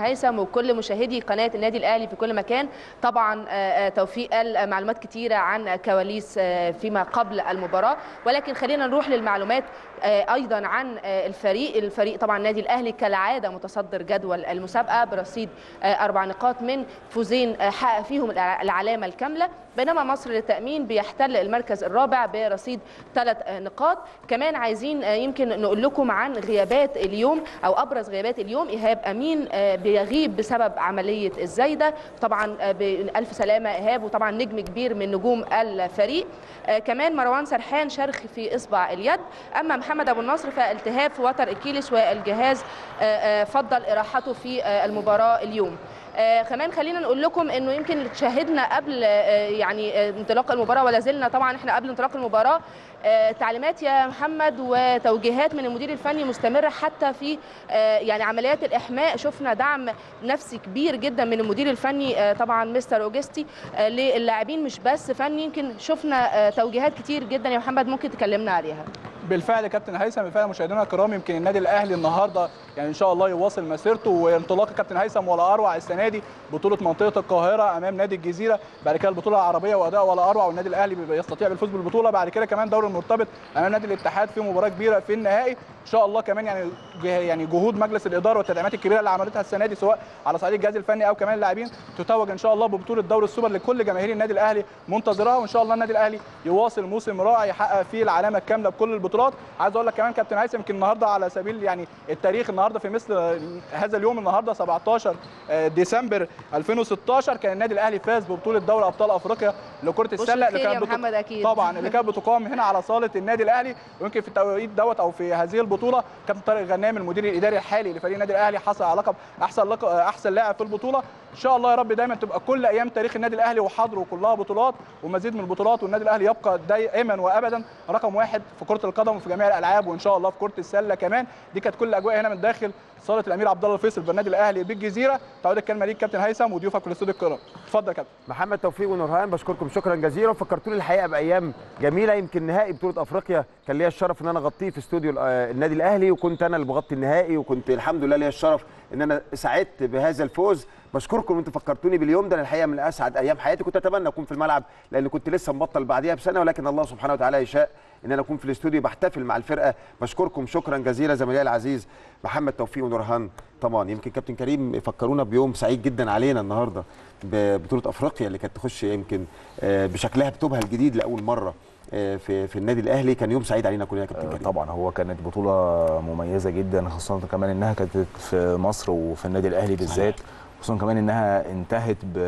وكل مشاهدي قناه النادي الاهلي في كل مكان طبعا آه، آه، توفيق قال معلومات كتيره عن كواليس آه، فيما قبل المباراه ولكن خلينا نروح للمعلومات آه، ايضا عن آه، الفريق الفريق طبعا النادي الاهلي كالعاده متصدر جدول المسابقه برصيد آه، اربع نقاط من فوزين آه، حقق فيهم الع- العلامه الكامله بينما مصر للتامين بيحتل المركز الرابع برصيد ثلاث نقاط كمان عايزين آه، يمكن نقول لكم عن غيابات اليوم او ابرز غيابات اليوم ايهاب امين آه، بيغيب بسبب عمليه الزايده طبعا آه، بالف سلامه ايهاب وطبعا نجم كبير من نجوم الفريق آه، كمان مروان سرحان شرخ في اصبع اليد اما محمد ابو النصر فالتهاب في وتر اكيليس والجهاز آه، آه، فضل اراحته في آه، المباراه اليوم آه كمان خلينا نقول لكم انه يمكن شاهدنا قبل آه يعني آه انطلاق المباراه ولا زلنا طبعا احنا قبل انطلاق المباراه آه تعليمات يا محمد وتوجيهات من المدير الفني مستمره حتى في آه يعني عمليات الاحماء شفنا دعم نفسي كبير جدا من المدير الفني آه طبعا مستر اوجستي آه للاعبين مش بس فني يمكن شفنا آه توجيهات كتير جدا يا محمد ممكن تكلمنا عليها
بالفعل يا كابتن هيثم بالفعل مشاهدينا الكرام يمكن النادي الاهلي النهارده يعني ان شاء الله يواصل مسيرته وانطلاق كابتن هيثم ولا اروع السنه دي بطوله منطقه القاهره امام نادي الجزيره بعد كده البطوله العربيه واداء ولا اروع والنادي الاهلي يستطيع بالفوز بالبطوله بعد كده كمان دوري المرتبط امام نادي الاتحاد في مباراه كبيره في النهائي ان شاء الله كمان يعني جه- يعني جهود مجلس الاداره والتدعيمات الكبيره اللي عملتها السنه دي سواء على صعيد الجهاز الفني او كمان اللاعبين تتوج ان شاء الله ببطوله دوري السوبر لكل جماهير النادي الاهلي منتظرها وان شاء الله النادي الاهلي يواصل موسم رائع يحقق فيه العلامه الكامله بكل البطولات عايز اقول لك كمان كابتن هيثم يمكن النهارده على سبيل يعني التاريخ النهارده في مثل هذا اليوم النهارده 17 ديسمبر 2016 كان النادي الاهلي فاز ببطوله دوري ابطال افريقيا لكره السله
خير يا
بت-
محمد أكيد.
طبعا اللي كانت بتقام هنا على صاله النادي الاهلي ويمكن في التوقيت دوت او في هذه البطوله كابتن طارق غنام المدير الاداري الحالي لفريق النادي الاهلي حصل على لقب احسن لقب احسن لاعب في البطوله ان شاء الله يا رب دايما تبقى كل ايام تاريخ النادي الاهلي وحاضره كلها بطولات ومزيد من البطولات والنادي الاهلي يبقى دائما وابدا رقم واحد في كره القدم وفي جميع الالعاب وان شاء الله في كره السله كمان دي كانت كل الاجواء هنا من داخل صاله الامير عبد الله الفيصل بالنادي الاهلي بالجزيره تعود الكلمه ليك كابتن هيثم وضيوفك في الاستوديو الكرام اتفضل يا كابتن
محمد توفيق ونورهان بشكركم شكرا جزيلا وفكرتوني الحقيقه بايام جميله يمكن نهائي بطوله افريقيا كان ليا الشرف ان انا اغطيه في استوديو ال- آه النادي الاهلي وكنت انا اللي بغطي النهائي وكنت الحمد لله ليا الشرف ان انا سعدت بهذا الفوز بشكركم انتوا فكرتوني باليوم ده أنا الحقيقه من اسعد ايام حياتي كنت اتمنى اكون في الملعب لان كنت لسه مبطل بعديها بسنه ولكن الله سبحانه وتعالى يشاء ان انا اكون في الاستوديو بحتفل مع الفرقه بشكركم شكرا جزيلا زميلي العزيز محمد توفيق ونورهان طبعا يمكن كابتن كريم فكرونا بيوم سعيد جدا علينا النهارده ببطوله افريقيا اللي كانت تخش يمكن آه، بشكلها بتوبها الجديد لاول مره آه، في في النادي الاهلي كان يوم سعيد علينا كلنا يا كابتن
آه،
كريم
طبعا هو كانت بطولة مميزة جدا خاصة كمان انها كانت في مصر وفي النادي الاهلي بالذات خصوصا كمان انها انتهت ب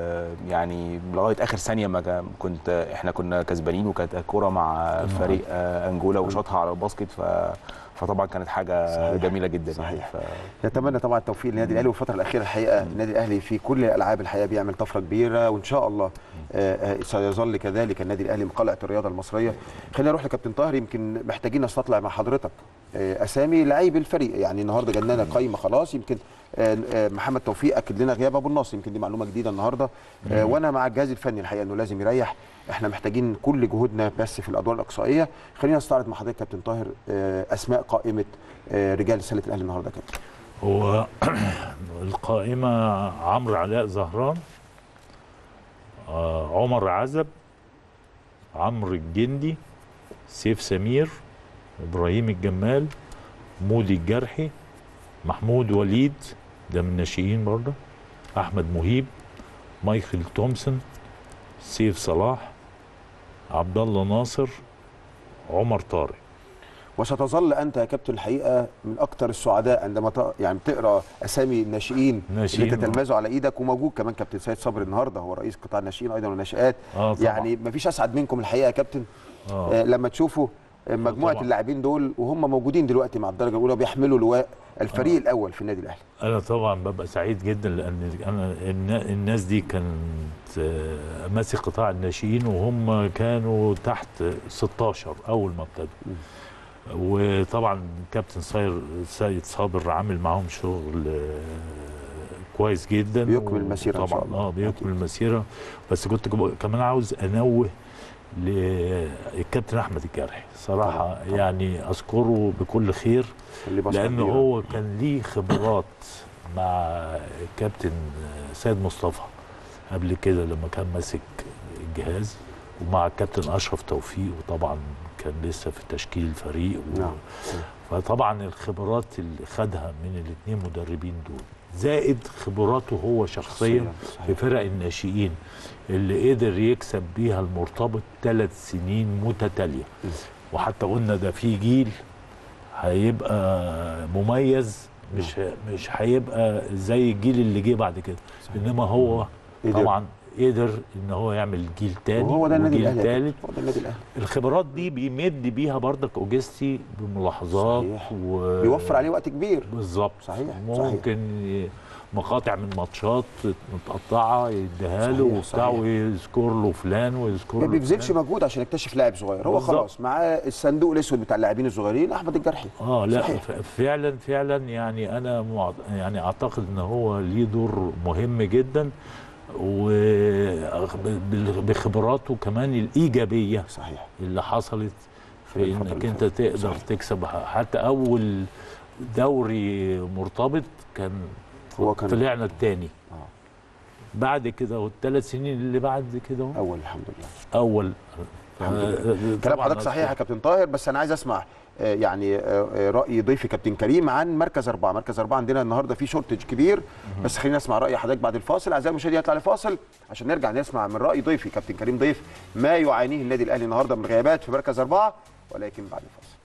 يعني لغايه اخر ثانيه ما كان- كنت احنا كنا كسبانين وكانت الكوره مع فريق آه، انجولا وشاطها على الباسكت ف فطبعا كانت حاجه
صحيح.
جميله جدا
صحيح.
يعني ف...
نتمنى طبعا التوفيق للنادي الاهلي والفتره الاخيره الحقيقه النادي الاهلي في كل الالعاب الحقيقه بيعمل طفره كبيره وان شاء الله آه، آه، سيظل كذلك النادي الاهلي من قلعه الرياضه المصريه خلينا نروح لكابتن طاهر يمكن محتاجين نستطلع مع حضرتك آه، اسامي لاعبي الفريق يعني النهارده جالنا قايمه خلاص يمكن آه، آه، محمد توفيق اكد لنا غياب ابو النصر يمكن دي معلومه جديده النهارده آه، وانا مع الجهاز الفني الحقيقه انه لازم يريح احنا محتاجين كل جهودنا بس في الادوار الاقصائيه خلينا نستعرض مع حضرتك كابتن طاهر آه، اسماء قائمه آه، رجال سله الاهلي النهارده كابتن
هو القائمة عمرو علاء زهران آه، عمر عزب عمرو الجندي سيف سمير إبراهيم الجمال مودي الجرحي محمود وليد ده من الناشئين برضه أحمد مهيب مايكل تومسون سيف صلاح عبد الله ناصر عمر طارق
وستظل انت يا كابتن الحقيقه من اكثر السعداء عندما ت- يعني بتقرا اسامي الناشئين اللي
ناشئين،
انت
آه.
تلمذوا على ايدك وموجود كمان كابتن سيد صبري النهارده هو رئيس قطاع الناشئين ايضا والناشئات
اه طبعا
يعني مفيش اسعد منكم الحقيقه يا كابتن
آه.
آه لما تشوفوا آه، مجموعه
طبعا.
اللاعبين دول وهم موجودين دلوقتي مع الدرجه الاولى بيحملوا لواء الفريق
آه.
الاول في النادي الاهلي
انا طبعا ببقى سعيد جدا لان انا النا- الناس دي كانت آه، ماسك قطاع الناشئين وهم كانوا تحت 16 اول ما ابتدوا وطبعا كابتن صاير سيد صابر عامل معاهم شغل آه، كويس جدا
بيكمل المسيرة إن شاء
طبعا
الله.
اه بيكمل
أكيد.
المسيره بس كنت كب- كمان عاوز انوه للكابتن احمد الجرحي صراحه
طبعاً، طبعاً.
يعني اذكره بكل خير
اللي بصر
لانه
كبيرة.
هو كان ليه خبرات مع كابتن سيد مصطفى قبل كده لما كان ماسك الجهاز ومع الكابتن اشرف توفيق وطبعا كان لسه في تشكيل الفريق و...
نعم.
فطبعا الخبرات اللي خدها من الاثنين مدربين دول زائد خبراته هو شخصيا
شخصياً،
في فرق الناشئين اللي قدر يكسب بيها المرتبط ثلاث سنين متتاليه وحتى قلنا ده في جيل هيبقى مميز مش مش هيبقى زي الجيل اللي جه بعد كده انما هو
قدر.
طبعا قدر ان هو يعمل جيل تاني
وهو ده النادي
وجيل
الاهلي يا
تالت
كابتن، هو ده النادي الاهلي
الخبرات دي بيمد بيها برضك اوجستي بملاحظات
صحيح.
و...
بيوفر عليه وقت كبير
بالظبط
صحيح،
ممكن ي- مقاطع من ماتشات متقطعه يديها له
صحيح،
وبتاع
صحيح.
ويذكر له فلان ويذكر
ما
له
بيبذلش
فلان.
مجهود عشان يكتشف لاعب صغير هو
بالظبط.
خلاص معاه الصندوق الاسود بتاع اللاعبين الصغيرين احمد الجرحي
اه لا
صحيح.
ف- فعلا فعلا يعني انا مع... يعني اعتقد ان هو ليه دور مهم جدا وبخبراته كمان الايجابيه
صحيح
اللي حصلت
في
في
الفترة
انك
اللي
انت
فاتت.
تقدر
صحيح.
تكسب حتى اول دوري مرتبط كان
هو كان-
طلعنا الثاني
آه.
بعد كده والثلاث سنين اللي بعد كده أهو،
اول الحمد لله
اول
الحمد
آه،
لله.
آه،
كلام
طبعاً
حضرتك صحيح يا كابتن طاهر بس انا عايز اسمع آه، يعني آه، آه، راي ضيفي كابتن كريم عن مركز اربعه، مركز اربعه عندنا النهارده في شورتج كبير بس خلينا نسمع راي حضرتك بعد الفاصل اعزائي المشاهدين يطلع لفاصل عشان نرجع نسمع من راي ضيفي كابتن كريم ضيف ما يعانيه النادي الاهلي النهارده من غيابات في مركز اربعه ولكن بعد الفاصل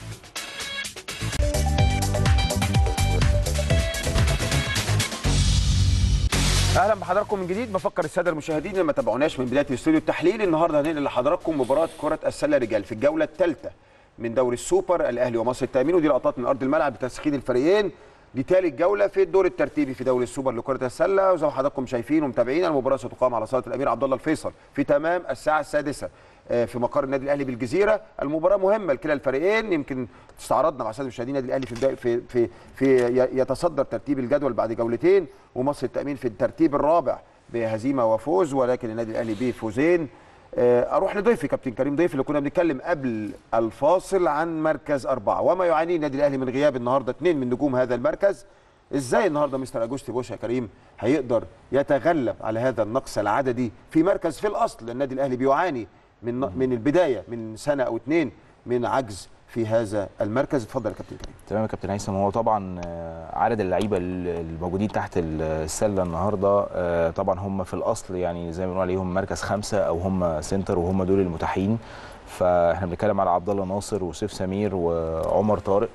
اهلا بحضراتكم من جديد بفكر الساده المشاهدين اللي ما تابعوناش من بدايه الاستوديو التحليلي النهارده هننقل لحضراتكم مباراه كره السله رجال في الجوله الثالثه من دوري السوبر الاهلي ومصر التامين ودي لقطات من ارض الملعب بتسخين الفريقين دي ثالث جوله في الدور الترتيبي في دوري السوبر لكره السله وزي ما حضراتكم شايفين ومتابعين المباراه ستقام على صاله الامير عبد الله الفيصل في تمام الساعه السادسه آه، في مقر النادي الاهلي بالجزيره المباراه مهمه لكلا الفريقين يمكن استعرضنا مع الساده المشاهدين النادي الاهلي في بداية في في في ي- يتصدر ترتيب الجدول بعد جولتين ومصر التامين في الترتيب الرابع بهزيمه وفوز ولكن النادي الاهلي بفوزين آه، اروح لضيفي كابتن كريم ضيف اللي كنا بنتكلم قبل الفاصل عن مركز اربعه وما يعانيه النادي الاهلي من غياب النهارده اثنين من نجوم هذا المركز ازاي النهارده مستر اجوستي بوش يا كريم هيقدر يتغلب على هذا النقص العددي في مركز في الاصل النادي الاهلي بيعاني من من البدايه من سنه او اتنين من عجز في هذا المركز اتفضل يا كابتن كريم
تمام يا كابتن هيثم هو طبعا آه، عدد اللعيبه ال- الموجودين تحت السله النهارده آه، طبعا هم في الاصل يعني زي ما بنقول عليهم مركز خمسه او هم سنتر وهم دول المتاحين فاحنا بنتكلم على عبد الله ناصر وسيف سمير وعمر طارق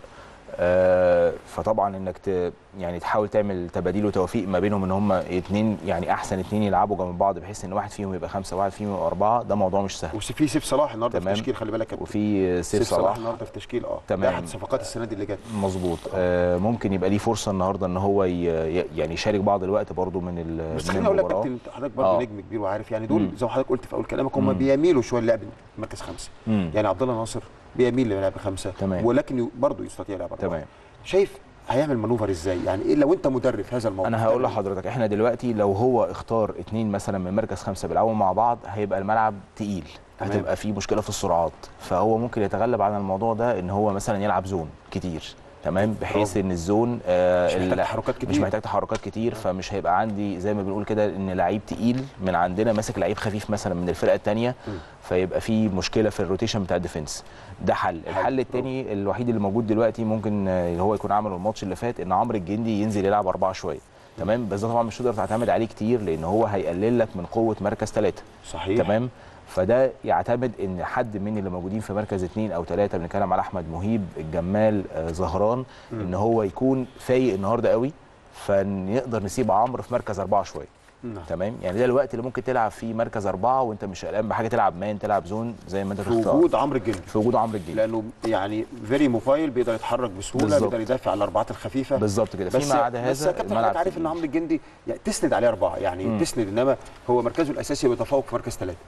آه، فطبعا انك ت يعني تحاول تعمل تباديل وتوفيق ما بينهم ان هم اتنين يعني احسن اتنين يلعبوا جنب بعض بحيث ان واحد فيهم يبقى خمسه وواحد فيهم يبقى اربعه ده موضوع مش سهل
وفي سيف صلاح النهارده في
تمام.
التشكيل خلي بالك يا كابتن
وفي سيف صلاح
النهارده في التشكيل اه
تمام.
ده احد صفقات السنه دي اللي جت
مظبوط آه ممكن يبقى ليه فرصه النهارده ان هو ي- ي- يعني يشارك بعض الوقت برضو من ال-
بس
من
خليني اقول لك
المباراة.
كابتن انت حضرتك برضه
آه.
نجم كبير وعارف يعني دول
مم.
زي ما حضرتك قلت في اول كلامك هم
مم.
بيميلوا شويه للعب مركز خمسه
مم.
يعني عبد الله ناصر بيميل للعب خمسه
تمام.
ولكن برضه يستطيع يلعب أربعة.
تمام
شايف هيعمل مانوفر ازاي يعني ايه لو انت مدرب في هذا الموقف
انا هقول
تعمل إيه؟
لحضرتك احنا دلوقتي لو هو اختار اتنين مثلا من مركز خمسه بيلعبوا مع بعض هيبقى الملعب تقيل
تمام.
هتبقى فيه مشكله في السرعات فهو ممكن يتغلب على الموضوع ده ان هو مثلا يلعب زون كتير تمام بحيث
برافو.
ان الزون آه
مش محتاج
ال-
تحركات
مش
كتير.
محتاج تحركات كتير فمش هيبقى عندي زي ما بنقول كده ان لعيب تقيل من عندنا ماسك لعيب خفيف مثلا من الفرقه الثانيه فيبقى في مشكله في الروتيشن بتاع الديفنس ده حل الحل الثاني الوحيد اللي موجود دلوقتي ممكن آه، هو يكون عمله الماتش اللي فات ان عمرو الجندي ينزل يلعب اربعه شويه تمام بس ده طبعا مش تقدر تعتمد عليه كتير لان هو هيقلل لك من قوه مركز ثلاثه
صحيح
تمام فده يعتمد ان حد من اللي موجودين في مركز اثنين او ثلاثه بنتكلم على احمد مهيب الجمال آه، زهران ان هو يكون فايق النهارده قوي فنقدر نسيب عمرو في مركز اربعه شويه
نعم.
تمام يعني ده الوقت اللي ممكن تلعب فيه مركز اربعه وانت مش قلقان بحاجه تلعب مان تلعب زون زي ما انت
في
تختار
وجود عمرو الجندي
في وجود عمرو الجندي
لانه يعني فيري موبايل بيقدر يتحرك بسهوله
بالظبط.
بيقدر يدافع على الاربعات الخفيفه
بالظبط كده
بس
فيما عدا
بس
هذا
يا كابتن
الملعب
حضرتك عارف
تقيل.
ان عمرو الجندي يعني تسند عليه اربعه يعني
مم.
تسند انما هو مركزه الاساسي بيتفوق في مركز ثلاثه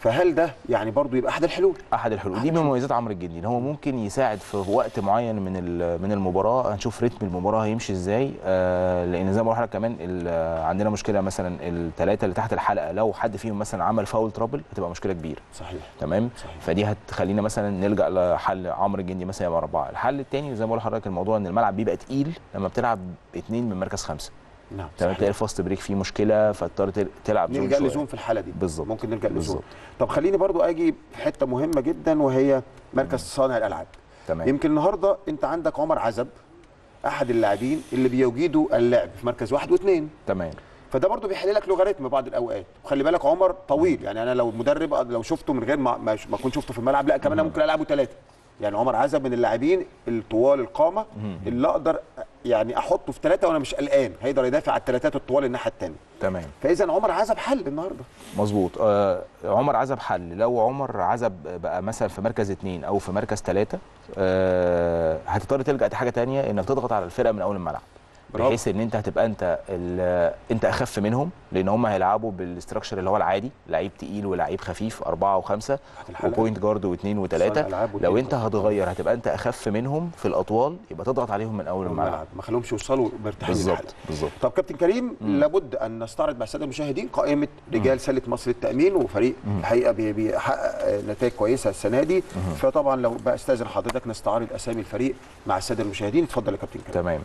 فهل ده يعني برضو يبقى احد الحلول
احد الحلول دي من مميزات عمرو الجندي ان هو ممكن يساعد في وقت معين من ال- من المباراه هنشوف رتم المباراه هيمشي ازاي آه لان زي ما بقول لحضرتك كمان ال- عندنا مشكله مثلا الثلاثه اللي تحت الحلقه لو حد فيهم مثلا عمل فاول ترابل هتبقى مشكله كبيره
صحيح
تمام
صحيح.
فدي هتخلينا مثلا نلجا لحل عمرو الجندي مثلا يبقى اربعه الحل الثاني زي ما بقول لحضرتك الموضوع ان الملعب بيبقى تقيل لما بتلعب اثنين من مركز خمسه
نعم
تمام
صحيح.
تلاقي الفاست بريك فيه مشكله فاضطر تل- تلعب زون
نلجا
شوية.
لزوم في الحاله دي
بالظبط.
ممكن نلجا لزوم
بالظبط.
طب خليني برضو اجي في حته مهمه جدا وهي مركز صانع الالعاب
تمام
يمكن النهارده انت عندك عمر عزب احد اللاعبين اللي بيجيدوا اللعب في مركز واحد واثنين
تمام
فده برضو بيحل لك لوغاريتم بعض الاوقات وخلي بالك عمر طويل يعني انا لو مدرب لو شفته من غير ما ما ما اكون شفته في الملعب لا كمان أنا ممكن العبه ثلاثه يعني عمر عزب من اللاعبين الطوال القامه اللي اقدر يعني احطه في ثلاثه وانا مش قلقان هيقدر يدافع على الثلاثات الطوال الناحيه الثانيه
تمام
فاذا عمر عزب حل النهارده
مظبوط آه عمر عزب حل لو عمر عزب بقى مثلا في مركز اثنين او في مركز ثلاثه آه هتضطر تلجا لحاجه تانية انك تضغط على الفرقه من اول الملعب
برافو.
بحيث ان انت هتبقى انت ال- انت اخف منهم لان هم هيلعبوا بالاستراكشر اللي هو العادي لعيب تقيل ولعيب خفيف اربعه وخمسه
الحلقة.
وبوينت جارد واثنين
صانع
وثلاثه
ألعاب واثنين
لو انت
وثلاثة.
هتغير هتبقى انت اخف منهم في الاطوال يبقى تضغط عليهم من اول الملعب
الملعب ما خليهمش يوصلوا مرتاحين للحلقة.
بالظبط بالظبط
طب كابتن كريم لابد ان نستعرض مع الساده المشاهدين قائمه رجال سله مصر التامين وفريق الحقيقه بي- بيحقق نتائج كويسه السنه دي فطبعا لو بقى استاذن حضرتك نستعرض اسامي الفريق مع الساده المشاهدين اتفضل يا كابتن كريم
تمام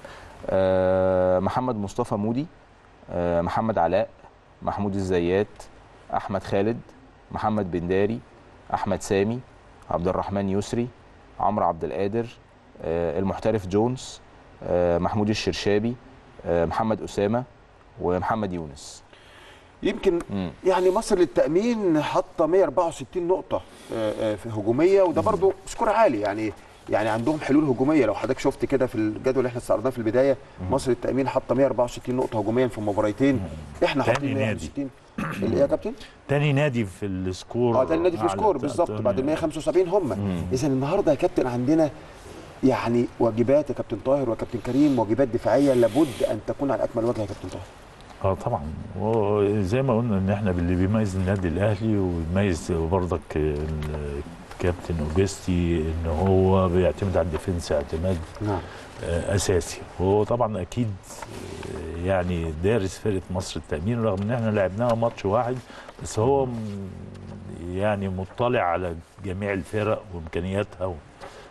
آه محمد مصطفى مودي آه محمد علاء محمود الزيات احمد خالد محمد بنداري احمد سامي عبد الرحمن يسري عمرو عبد القادر آه المحترف جونز آه محمود الشرشابي آه محمد اسامه ومحمد يونس
يمكن
مم.
يعني مصر للتامين حاطه 164 نقطه آه، آه، في هجوميه وده برضو سكور عالي يعني يعني عندهم حلول هجوميه لو حضرتك شفت كده في الجدول اللي احنا استعرضناه في البدايه مصر للتامين حاطه 164 نقطه هجوميا في مباريتين احنا
تاني
حاطين
نادي.
160 اللي إيه يا كابتن
تاني نادي في السكور
اه ده النادي في
على
سكور بالظبط
تاني-
بعد ال 175 هم اذا النهارده يا كابتن عندنا يعني واجبات يا كابتن طاهر وكابتن كريم واجبات دفاعيه لابد ان تكون على اكمل وجه يا كابتن طاهر
اه طبعا وزي ما قلنا ان احنا اللي بيميز النادي الاهلي ويميز برضك الكابتن اوجستي ان هو بيعتمد على الديفنس اعتماد
نعم
آه، اساسي وهو طبعا اكيد آه، يعني دارس فرقه مصر التامين رغم ان احنا لعبناها ماتش واحد بس هو م- يعني مطلع على جميع الفرق وامكانياتها و-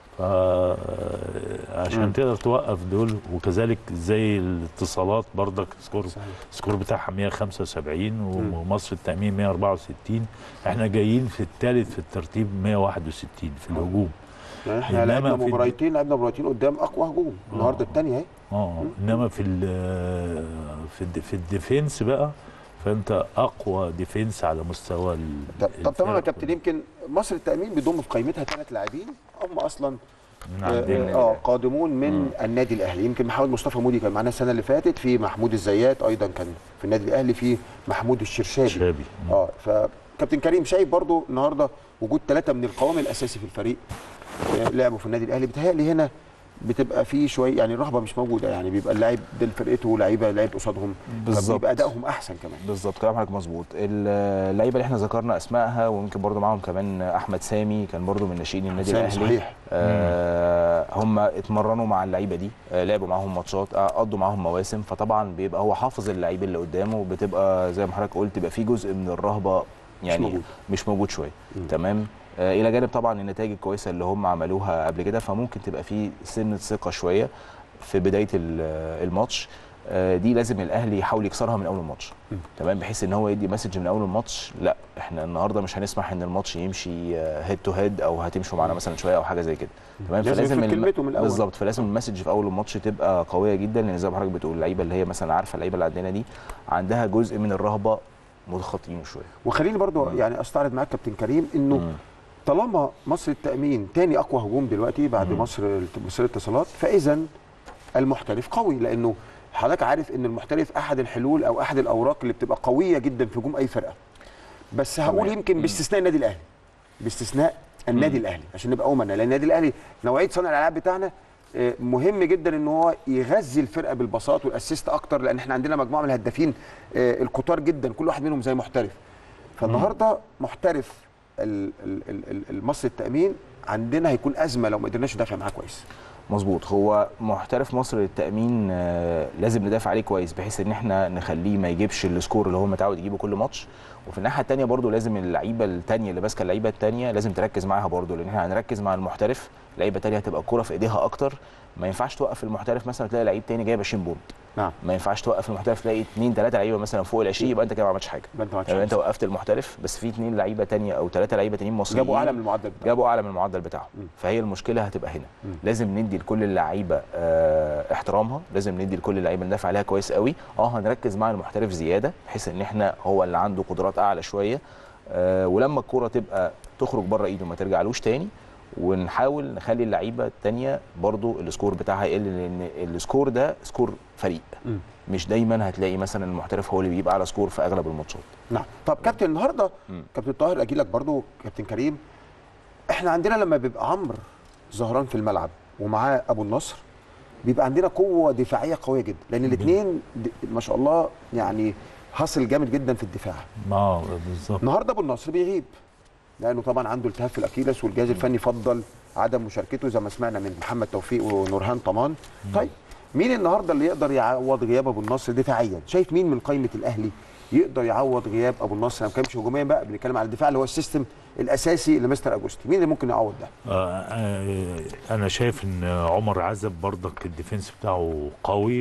فعشان تقدر توقف دول وكذلك زي الاتصالات برضك سكور
صحيح.
السكور بتاعها 175 ومصر التامين 164 احنا جايين في الثالث في الترتيب 161 في الهجوم
يعني احنا
إنما
لعبنا
في-
مباراتين لعبنا مباراتين قدام اقوى هجوم النهارده الثانيه اهي
اه انما في ال في الد- في الديفنس بقى فانت اقوى ديفنس على مستوى ال
طب طب تمام يا
الفرق
كابتن يمكن مصر التامين بيضم في قائمتها ثلاث لاعبين هم اصلا
من
اه,
عندنا
آه قادمون من النادي الاهلي يمكن محمد مصطفى مودي كان معانا السنه اللي فاتت في محمود الزيات ايضا كان في النادي الاهلي في محمود الشرشابي
شابي
اه فكابتن كريم شايف برضو النهارده وجود ثلاثه من القوام الاساسي في الفريق آه، لعبوا في النادي الاهلي بيتهيألي هنا بتبقى في شويه يعني الرهبه مش موجوده يعني بيبقى اللاعب ده فرقته لعيبه لعيب قصادهم
بالظبط.
فبيبقى ادائهم احسن كمان
بالظبط كلام حضرتك مظبوط اللعيبه اللي احنا ذكرنا اسمائها ويمكن برضو معاهم كمان احمد سامي كان برضو من ناشئين النادي
سامي
الاهلي
صحيح.
آه هم اتمرنوا مع اللعيبه دي آه لعبوا معاهم ماتشات آه قضوا معاهم مواسم فطبعا بيبقى هو حافظ اللعيب اللي قدامه بتبقى زي ما حضرتك قلت بيبقى في جزء من الرهبه يعني
موجود.
مش موجود شويه تمام آه الى جانب طبعا النتائج الكويسه اللي هم عملوها قبل كده فممكن تبقى في سنه ثقه شويه في بدايه ال- الماتش آه، دي لازم الاهلي يحاول يكسرها من اول الماتش تمام بحيث ان هو يدي مسج من اول الماتش لا احنا النهارده مش هنسمح ان الماتش يمشي هيد تو هيد او هتمشوا معانا مثلا شويه او حاجه زي كده تمام
لازم
فلازم
يفرض
الم-
كلمته من الأول.
بالظبط فلازم المسج في اول الماتش تبقى قويه جدا لان زي ما حضرتك بتقول اللعيبه اللي هي مثلا عارفه اللعيبه اللي عندنا دي عندها جزء من الرهبه متخطينه شويه
وخليني برضو يعني استعرض معاك كابتن كريم انه
مم.
طالما مصر التامين تاني اقوى هجوم دلوقتي بعد مصر مصر الاتصالات فاذا المحترف قوي لانه حضرتك عارف ان المحترف احد الحلول او احد الاوراق اللي بتبقى قويه جدا في هجوم اي فرقه بس هقول
تمام.
يمكن باستثناء النادي الاهلي باستثناء النادي الاهلي عشان نبقى امنا لان النادي الاهلي نوعيه صانع الالعاب بتاعنا آه، مهم جدا ان هو يغذي الفرقه بالبساط والاسيست اكتر لان احنا عندنا مجموعه من الهدافين آه، الكتار جدا كل واحد منهم زي محترف فالنهارده محترف ال- ال- ال- ال- المصري التامين عندنا هيكون ازمه لو ما قدرناش ندافع معاه كويس
مظبوط هو محترف مصر للتامين آه، لازم ندافع عليه كويس بحيث ان احنا نخليه ما يجيبش السكور اللي هو متعود يجيبه كل ماتش وفي الناحيه الثانيه برضو لازم اللعيبه الثانيه اللي ماسكه اللعيبه الثانيه لازم تركز معاها برضو لان احنا هنركز مع المحترف لعيبه ثانيه هتبقى الكوره في ايديها اكتر ما ينفعش توقف المحترف مثلا تلاقي لعيب تاني جايب 20 بونت
نعم
ما ينفعش توقف المحترف تلاقي اثنين ثلاثه لعيبه مثلا فوق ال 20 يبقى انت كده ما عملتش حاجه
يبقى انت ما عملتش
يعني انت
حاجة.
وقفت المحترف بس في اثنين لعيبه تانية او ثلاثه لعيبه تانيين مصريين
جابوا اعلى من المعدل بتاعه
جابوا اعلى من المعدل بتاعهم
مم.
فهي المشكله هتبقى هنا
مم.
لازم ندي لكل اللعيبه آه احترامها لازم ندي لكل اللعيبه ندافع عليها كويس قوي اه هنركز مع المحترف زياده بحيث ان احنا هو اللي عنده قدرات اعلى شويه آه ولما الكره تبقى تخرج بره ايده ما ترجعلوش تاني ونحاول نخلي اللعيبه التانية برضو السكور بتاعها يقل لان السكور ده سكور فريق
مم.
مش دايما هتلاقي مثلا المحترف هو اللي بيجيب اعلى سكور في اغلب الماتشات
نعم طب كابتن النهارده
مم.
كابتن طاهر اجي لك برضو كابتن كريم احنا عندنا لما بيبقى عمرو زهران في الملعب ومعاه ابو النصر بيبقى عندنا قوه دفاعيه قويه جدا لان الاثنين ما شاء الله يعني حاصل جامد جدا في الدفاع
اه بالظبط
النهارده ابو النصر بيغيب لانه طبعا عنده التهاب في الاكيلس والجهاز الفني فضل عدم مشاركته زي ما سمعنا من محمد توفيق ونورهان طمان طيب مين النهارده اللي يقدر يعوض غياب ابو النصر دفاعيا شايف مين من قائمه الاهلي يقدر يعوض غياب ابو النصر انا ما بتكلمش هجوميا بقى بنتكلم على الدفاع اللي هو السيستم الاساسي لمستر اجوستي مين اللي ممكن يعوض ده
آه، آه، انا شايف ان عمر عزب برضك الديفنس بتاعه قوي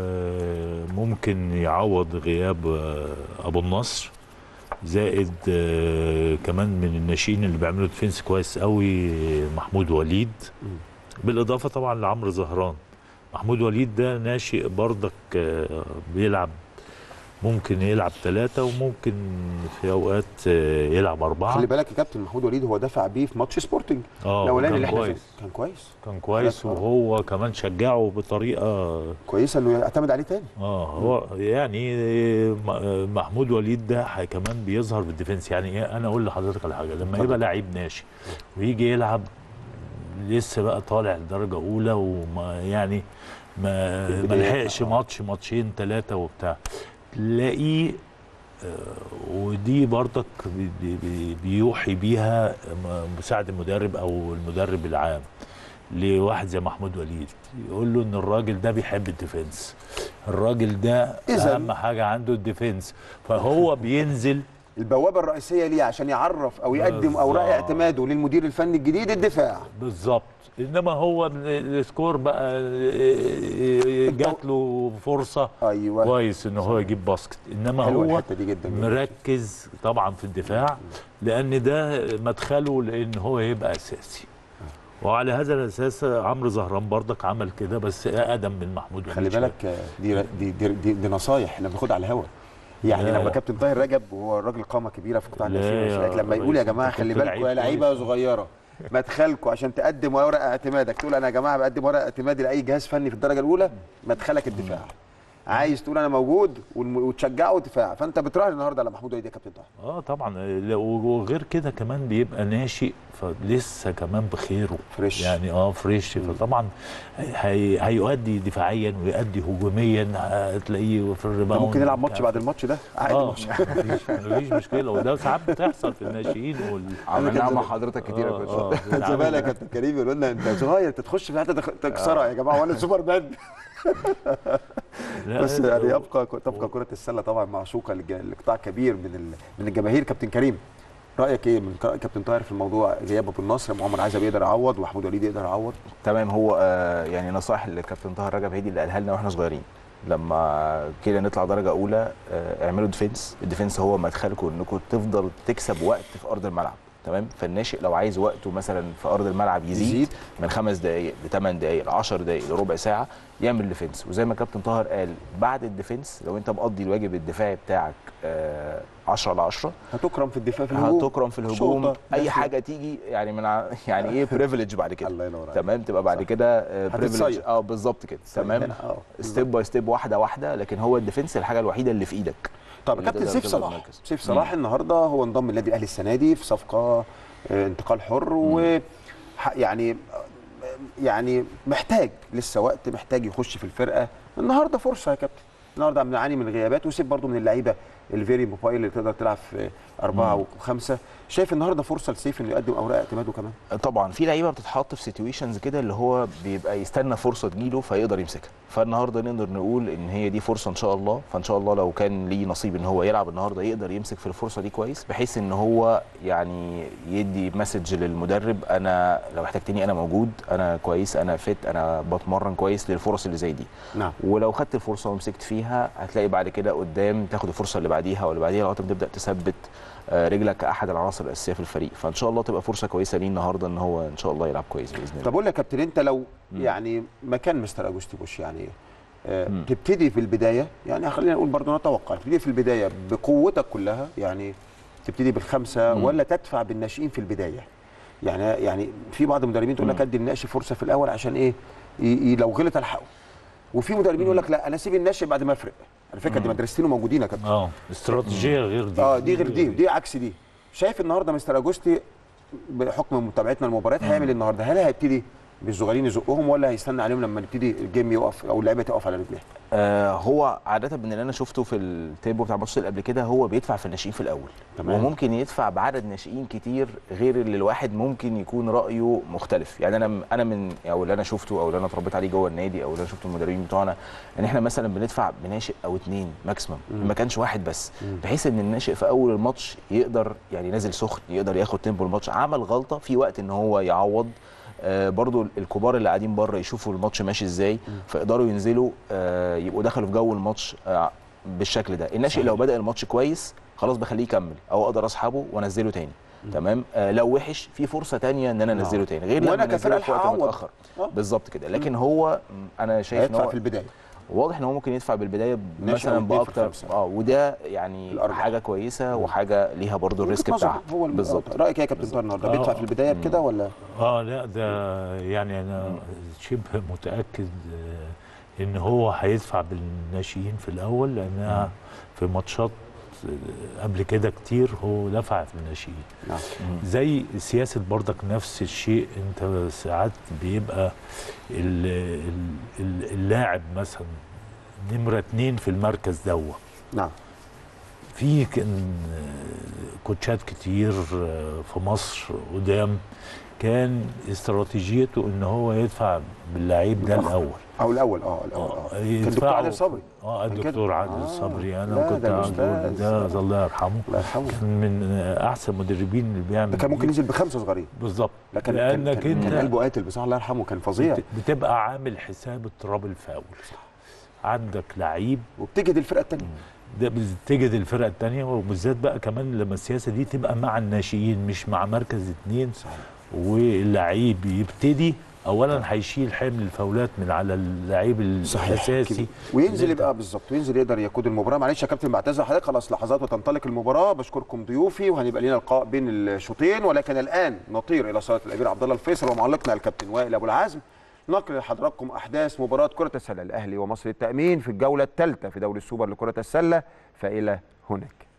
وممكن يعوض غياب آه، ابو النصر زائد آه، كمان من الناشئين اللي بيعملوا ديفنس كويس قوي محمود وليد بالاضافه طبعا لعمرو زهران محمود وليد ده ناشئ برضك آه، بيلعب ممكن يلعب ثلاثة وممكن في أوقات آه، يلعب أربعة
خلي بالك يا كابتن محمود وليد هو دفع بيه في ماتش سبورتنج
اه
الاولاني
كان
اللي احنا
كويس
شفناه. كان كويس
كان كويس
ثلاثة.
وهو كمان شجعه بطريقه
كويس انه يعتمد عليه تاني
اه هو يعني م- محمود وليد ده ح- كمان بيظهر بالديفنس يعني إيه؟ انا اقول لحضرتك على حاجه لما يبقى لعيب ناشئ ويجي يلعب لسه بقى طالع درجه اولى وما يعني ما ما
البداية.
لحقش ماتش ماتشين ثلاثه وبتاع تلاقيه آه، ودي برضك بي- بي- بي- بيوحي بيها م- مساعد المدرب او المدرب العام لواحد زي محمود وليد يقول له ان الراجل ده بيحب الديفنس الراجل ده
إذن-
اهم حاجه عنده الديفنس فهو بينزل
البوابه الرئيسيه ليه عشان يعرف او يقدم اوراق
بالظبط.
اعتماده للمدير الفني الجديد الدفاع
بالظبط انما هو ال- السكور بقى جات له فرصه
ايوه
كويس ان هو يجيب باسكت انما
حلوه
هو
الحته دي جدا
مركز طبعا في الدفاع لان ده مدخله لان هو يبقى اساسي وعلى هذا الاساس عمرو زهران برضك عمل كده بس اقدم من محمود
خلي
وليد شوية.
بالك آه، دي دي دي, دي, دي نصايح احنا بناخدها على الهوا يعني
لا.
لما كابتن طاهر رجب وهو الراجل قامه كبيره في قطاع
لا
الناشئين
يا
والشباب، لما يقول يا
ريس،
جماعه
أنت
خلي
كنت
بالكم يا
لعيب
لعيبه
كويس.
صغيره مدخلكم عشان تقدم ورق اعتمادك تقول انا يا جماعه بقدم ورق اعتمادي لاي جهاز فني في الدرجه الاولى مدخلك الدفاع عايز تقول انا موجود والم- وتشجعه دفاع فانت بتراهن النهارده على محمود وليد يا كابتن طاهر
اه طبعا لا، وغير كده كمان بيبقى ناشئ فلسه كمان بخيره
فريش.
يعني اه فريش فطبعا هي هيؤدي دفاعيا ويؤدي هجوميا هتلاقيه في
ده
الريباوند
ممكن يلعب ماتش بعد الماتش ده عادي
اه
ماتش
مفيش مفيش مشكله وده ساعات بتحصل في الناشئين وال
عملناها مع حضرتك كتير يا
آه،
كوتش
آه.
زمان يا كابتن كريم يقول لنا انت صغير انت تخش في حته تخ- تكسرها يا جماعه وانا سوبر مان
لا،
بس يعني يبقى تبقى كره السله طبعا معشوقه لج- لقطاع كبير من ال- من الجماهير كابتن كريم رايك ايه من ك- كابتن طاهر في الموضوع غياب ابو النصر عمر عزب يقدر يعوض ومحمود وليد يقدر يعوض
تمام هو آه، يعني نصائح اللي كابتن طاهر رجب هيدي اللي قالها لنا واحنا صغيرين لما كده نطلع درجه اولى آه، اعملوا ديفنس الديفنس هو مدخلكم انكم تفضل تكسب وقت في ارض الملعب تمام فالناشئ لو عايز وقته مثلا في ارض الملعب يزيد,
يزيد.
يزيد. من خمس دقائق لثمان دقائق ل 10 دقائق لربع ساعه يعمل ديفنس وزي ما كابتن طاهر قال بعد الديفنس لو انت مقضي الواجب الدفاعي بتاعك آه، 10 على 10
هتكرم في الدفاع في الهجوم
هتكرم في الهجوم
شوطة،
اي
دخل.
حاجه تيجي يعني من ع- يعني ايه بريفليج بعد كده
الله ينور عليك
تمام تبقى بعد
صح.
كده بريفليج
هتتصيد.
اه بالظبط كده تمام
اه
ستيب باي ستيب واحده واحده لكن هو الديفنس الحاجه الوحيده اللي في ايدك
طب
اللي
كابتن
تقدر
سيف
تبقى
صلاح
المركز.
سيف صلاح النهارده هو انضم للنادي الاهلي السنه دي في صفقه آه، انتقال حر و ح- يعني يعني محتاج لسه وقت محتاج يخش في الفرقه النهارده فرصه يا كابتن النهارده بنعاني من غيابات وسيب برضو من اللعيبه الفيري موبايل اللي تقدر تلعب في اربعه وخمسه شايف النهارده فرصه لسيف انه يقدم اوراق اعتماده كمان
طبعا في لعيبه بتتحط في سيتويشنز كده اللي هو بيبقى يستنى فرصه تجيله فيقدر يمسكها فالنهارده نقدر نقول ان هي دي فرصه ان شاء الله فان شاء الله لو كان ليه نصيب ان هو يلعب النهارده يقدر يمسك في الفرصه دي كويس بحيث ان هو يعني يدي مسج للمدرب انا لو احتجتني انا موجود انا كويس انا فت انا بتمرن كويس للفرص اللي زي دي
نعم
ولو خدت الفرصه ومسكت فيها هتلاقي بعد كده قدام تاخد الفرصه اللي بعديها واللي بعديها لغايه ما تبدا تثبت آه، رجلك كاحد العناصر الاساسيه في الفريق فان شاء الله تبقى فرصه كويسه ليه النهارده ان هو ان شاء الله يلعب كويس باذن الله
طب اقول لك يا كابتن انت لو
مم.
يعني مكان مستر اجوستي بوش يعني آه
مم.
تبتدي في البدايه يعني خلينا نقول برضه نتوقع تبتدي في البدايه بقوتك كلها يعني تبتدي بالخمسه
مم.
ولا تدفع بالناشئين في البدايه يعني يعني في بعض المدربين تقول لك
مم.
ادي الناشئ فرصه في الاول عشان ايه ي- ي- لو غلط الحقه وفي مدربين يقول لك لا انا اسيب الناشئ بعد ما افرق على فكره دي
مم.
مدرستين موجودين يا كابتن
اه استراتيجيه غير دي
اه دي غير دي ودي عكس دي شايف النهارده مستر اجوستي بحكم متابعتنا للمباريات هيعمل إيه النهارده هل هيبتدي بالصغيرين يزقهم ولا هيستنى عليهم لما نبتدي الجيم يقف او اللعيبه تقف على رجليها
آه هو عاده من اللي انا شفته في التيبو بتاع الماتش اللي قبل كده هو بيدفع في الناشئين في الاول
تمام.
وممكن يدفع بعدد ناشئين كتير غير اللي الواحد ممكن يكون رايه مختلف يعني انا انا من او اللي انا شفته او اللي انا اتربيت عليه جوه النادي او اللي انا شفته المدربين بتوعنا ان احنا مثلا بندفع بناشئ او اتنين ماكسيمم
مم.
ما كانش واحد بس
مم.
بحيث ان الناشئ في اول الماتش يقدر يعني نازل سخن يقدر ياخد تيمبو الماتش عمل غلطه في وقت ان هو يعوض آه برضو الكبار اللي قاعدين بره يشوفوا الماتش ماشي ازاي فيقدروا ينزلوا آه يبقوا دخلوا في جو الماتش آه بالشكل ده الناشئ
صحيح.
لو بدا الماتش كويس خلاص بخليه يكمل او اقدر اسحبه وانزله تاني تمام آه لو وحش في فرصه تانية ان انا
نعم.
انزله تاني غير
وأنا
لما
كفرقة
انزله في وقت
هعوض.
متاخر
آه.
بالظبط كده لكن هو م، انا شايف ان
هيدفع
هو
في البدايه
واضح ان هو ممكن يدفع بالبدايه
ماشي،
مثلا
أو يديه في
باكتر
الخمسة.
اه وده يعني
الأربعة.
حاجه كويسه وحاجه ليها برضو الريسك
وجهة نظر
بتاعها
هو الم-
بالظبط
رايك ايه يا كابتن طاهر النهارده
آه.
بيدفع في البدايه بكده ولا
اه لا ده يعني انا شبه متاكد آه، ان هو هيدفع بالناشئين في الاول لانها في ماتشات آه، قبل كده كتير هو دفع في الناشئين
نعم
زي سياسه برضك نفس الشيء انت ساعات بيبقى ال- ال- ال- اللاعب مثلا نمره اتنين في المركز دوت
نعم
في كان آه، كوتشات كتير آه، في مصر قدام كان استراتيجيته ان هو يدفع باللعيب ده
متأخر.
الاول
او الاول اه الاول اه كان دكتور
يدفعوا-
عادل صبري
اه
كان كده؟
الدكتور عادل
آه،
صبري
لا،
انا كنت
ده
عنده
الأستاذ.
ده الله يرحمه
الله يرحمه
كان من احسن المدربين اللي بيعمل
ده كان ممكن
دي.
ينزل بخمسه صغيرين
بالظبط
لكن
لانك
كان, كان, كان
انت
قلبه قاتل بصراحه الله يرحمه كان فظيع
بت- بتبقى عامل حساب اضطراب الفاول عندك لعيب
وبتجد الفرقه الثانيه
ده بتجد الفرقه الثانيه وبالذات بقى كمان لما السياسه دي تبقى مع الناشئين مش مع مركز اتنين
صحيح
واللعيب يبتدي اولا هيشيل حمل الفاولات من على اللعيب الاساسي
كده. وينزل
اللي
يبقى بالظبط وينزل يقدر يقود المباراه معلش يا كابتن بعتذر حضرتك خلاص لحظات وتنطلق المباراه بشكركم ضيوفي وهنبقى لنا لقاء بين الشوطين ولكن الان نطير الى صاله الامير عبد الله الفيصل ومعلقنا الكابتن وائل ابو العزم نقل لحضراتكم احداث مباراه كره السله الاهلي ومصر التامين في الجوله الثالثه في دوري السوبر لكره السله فالى هناك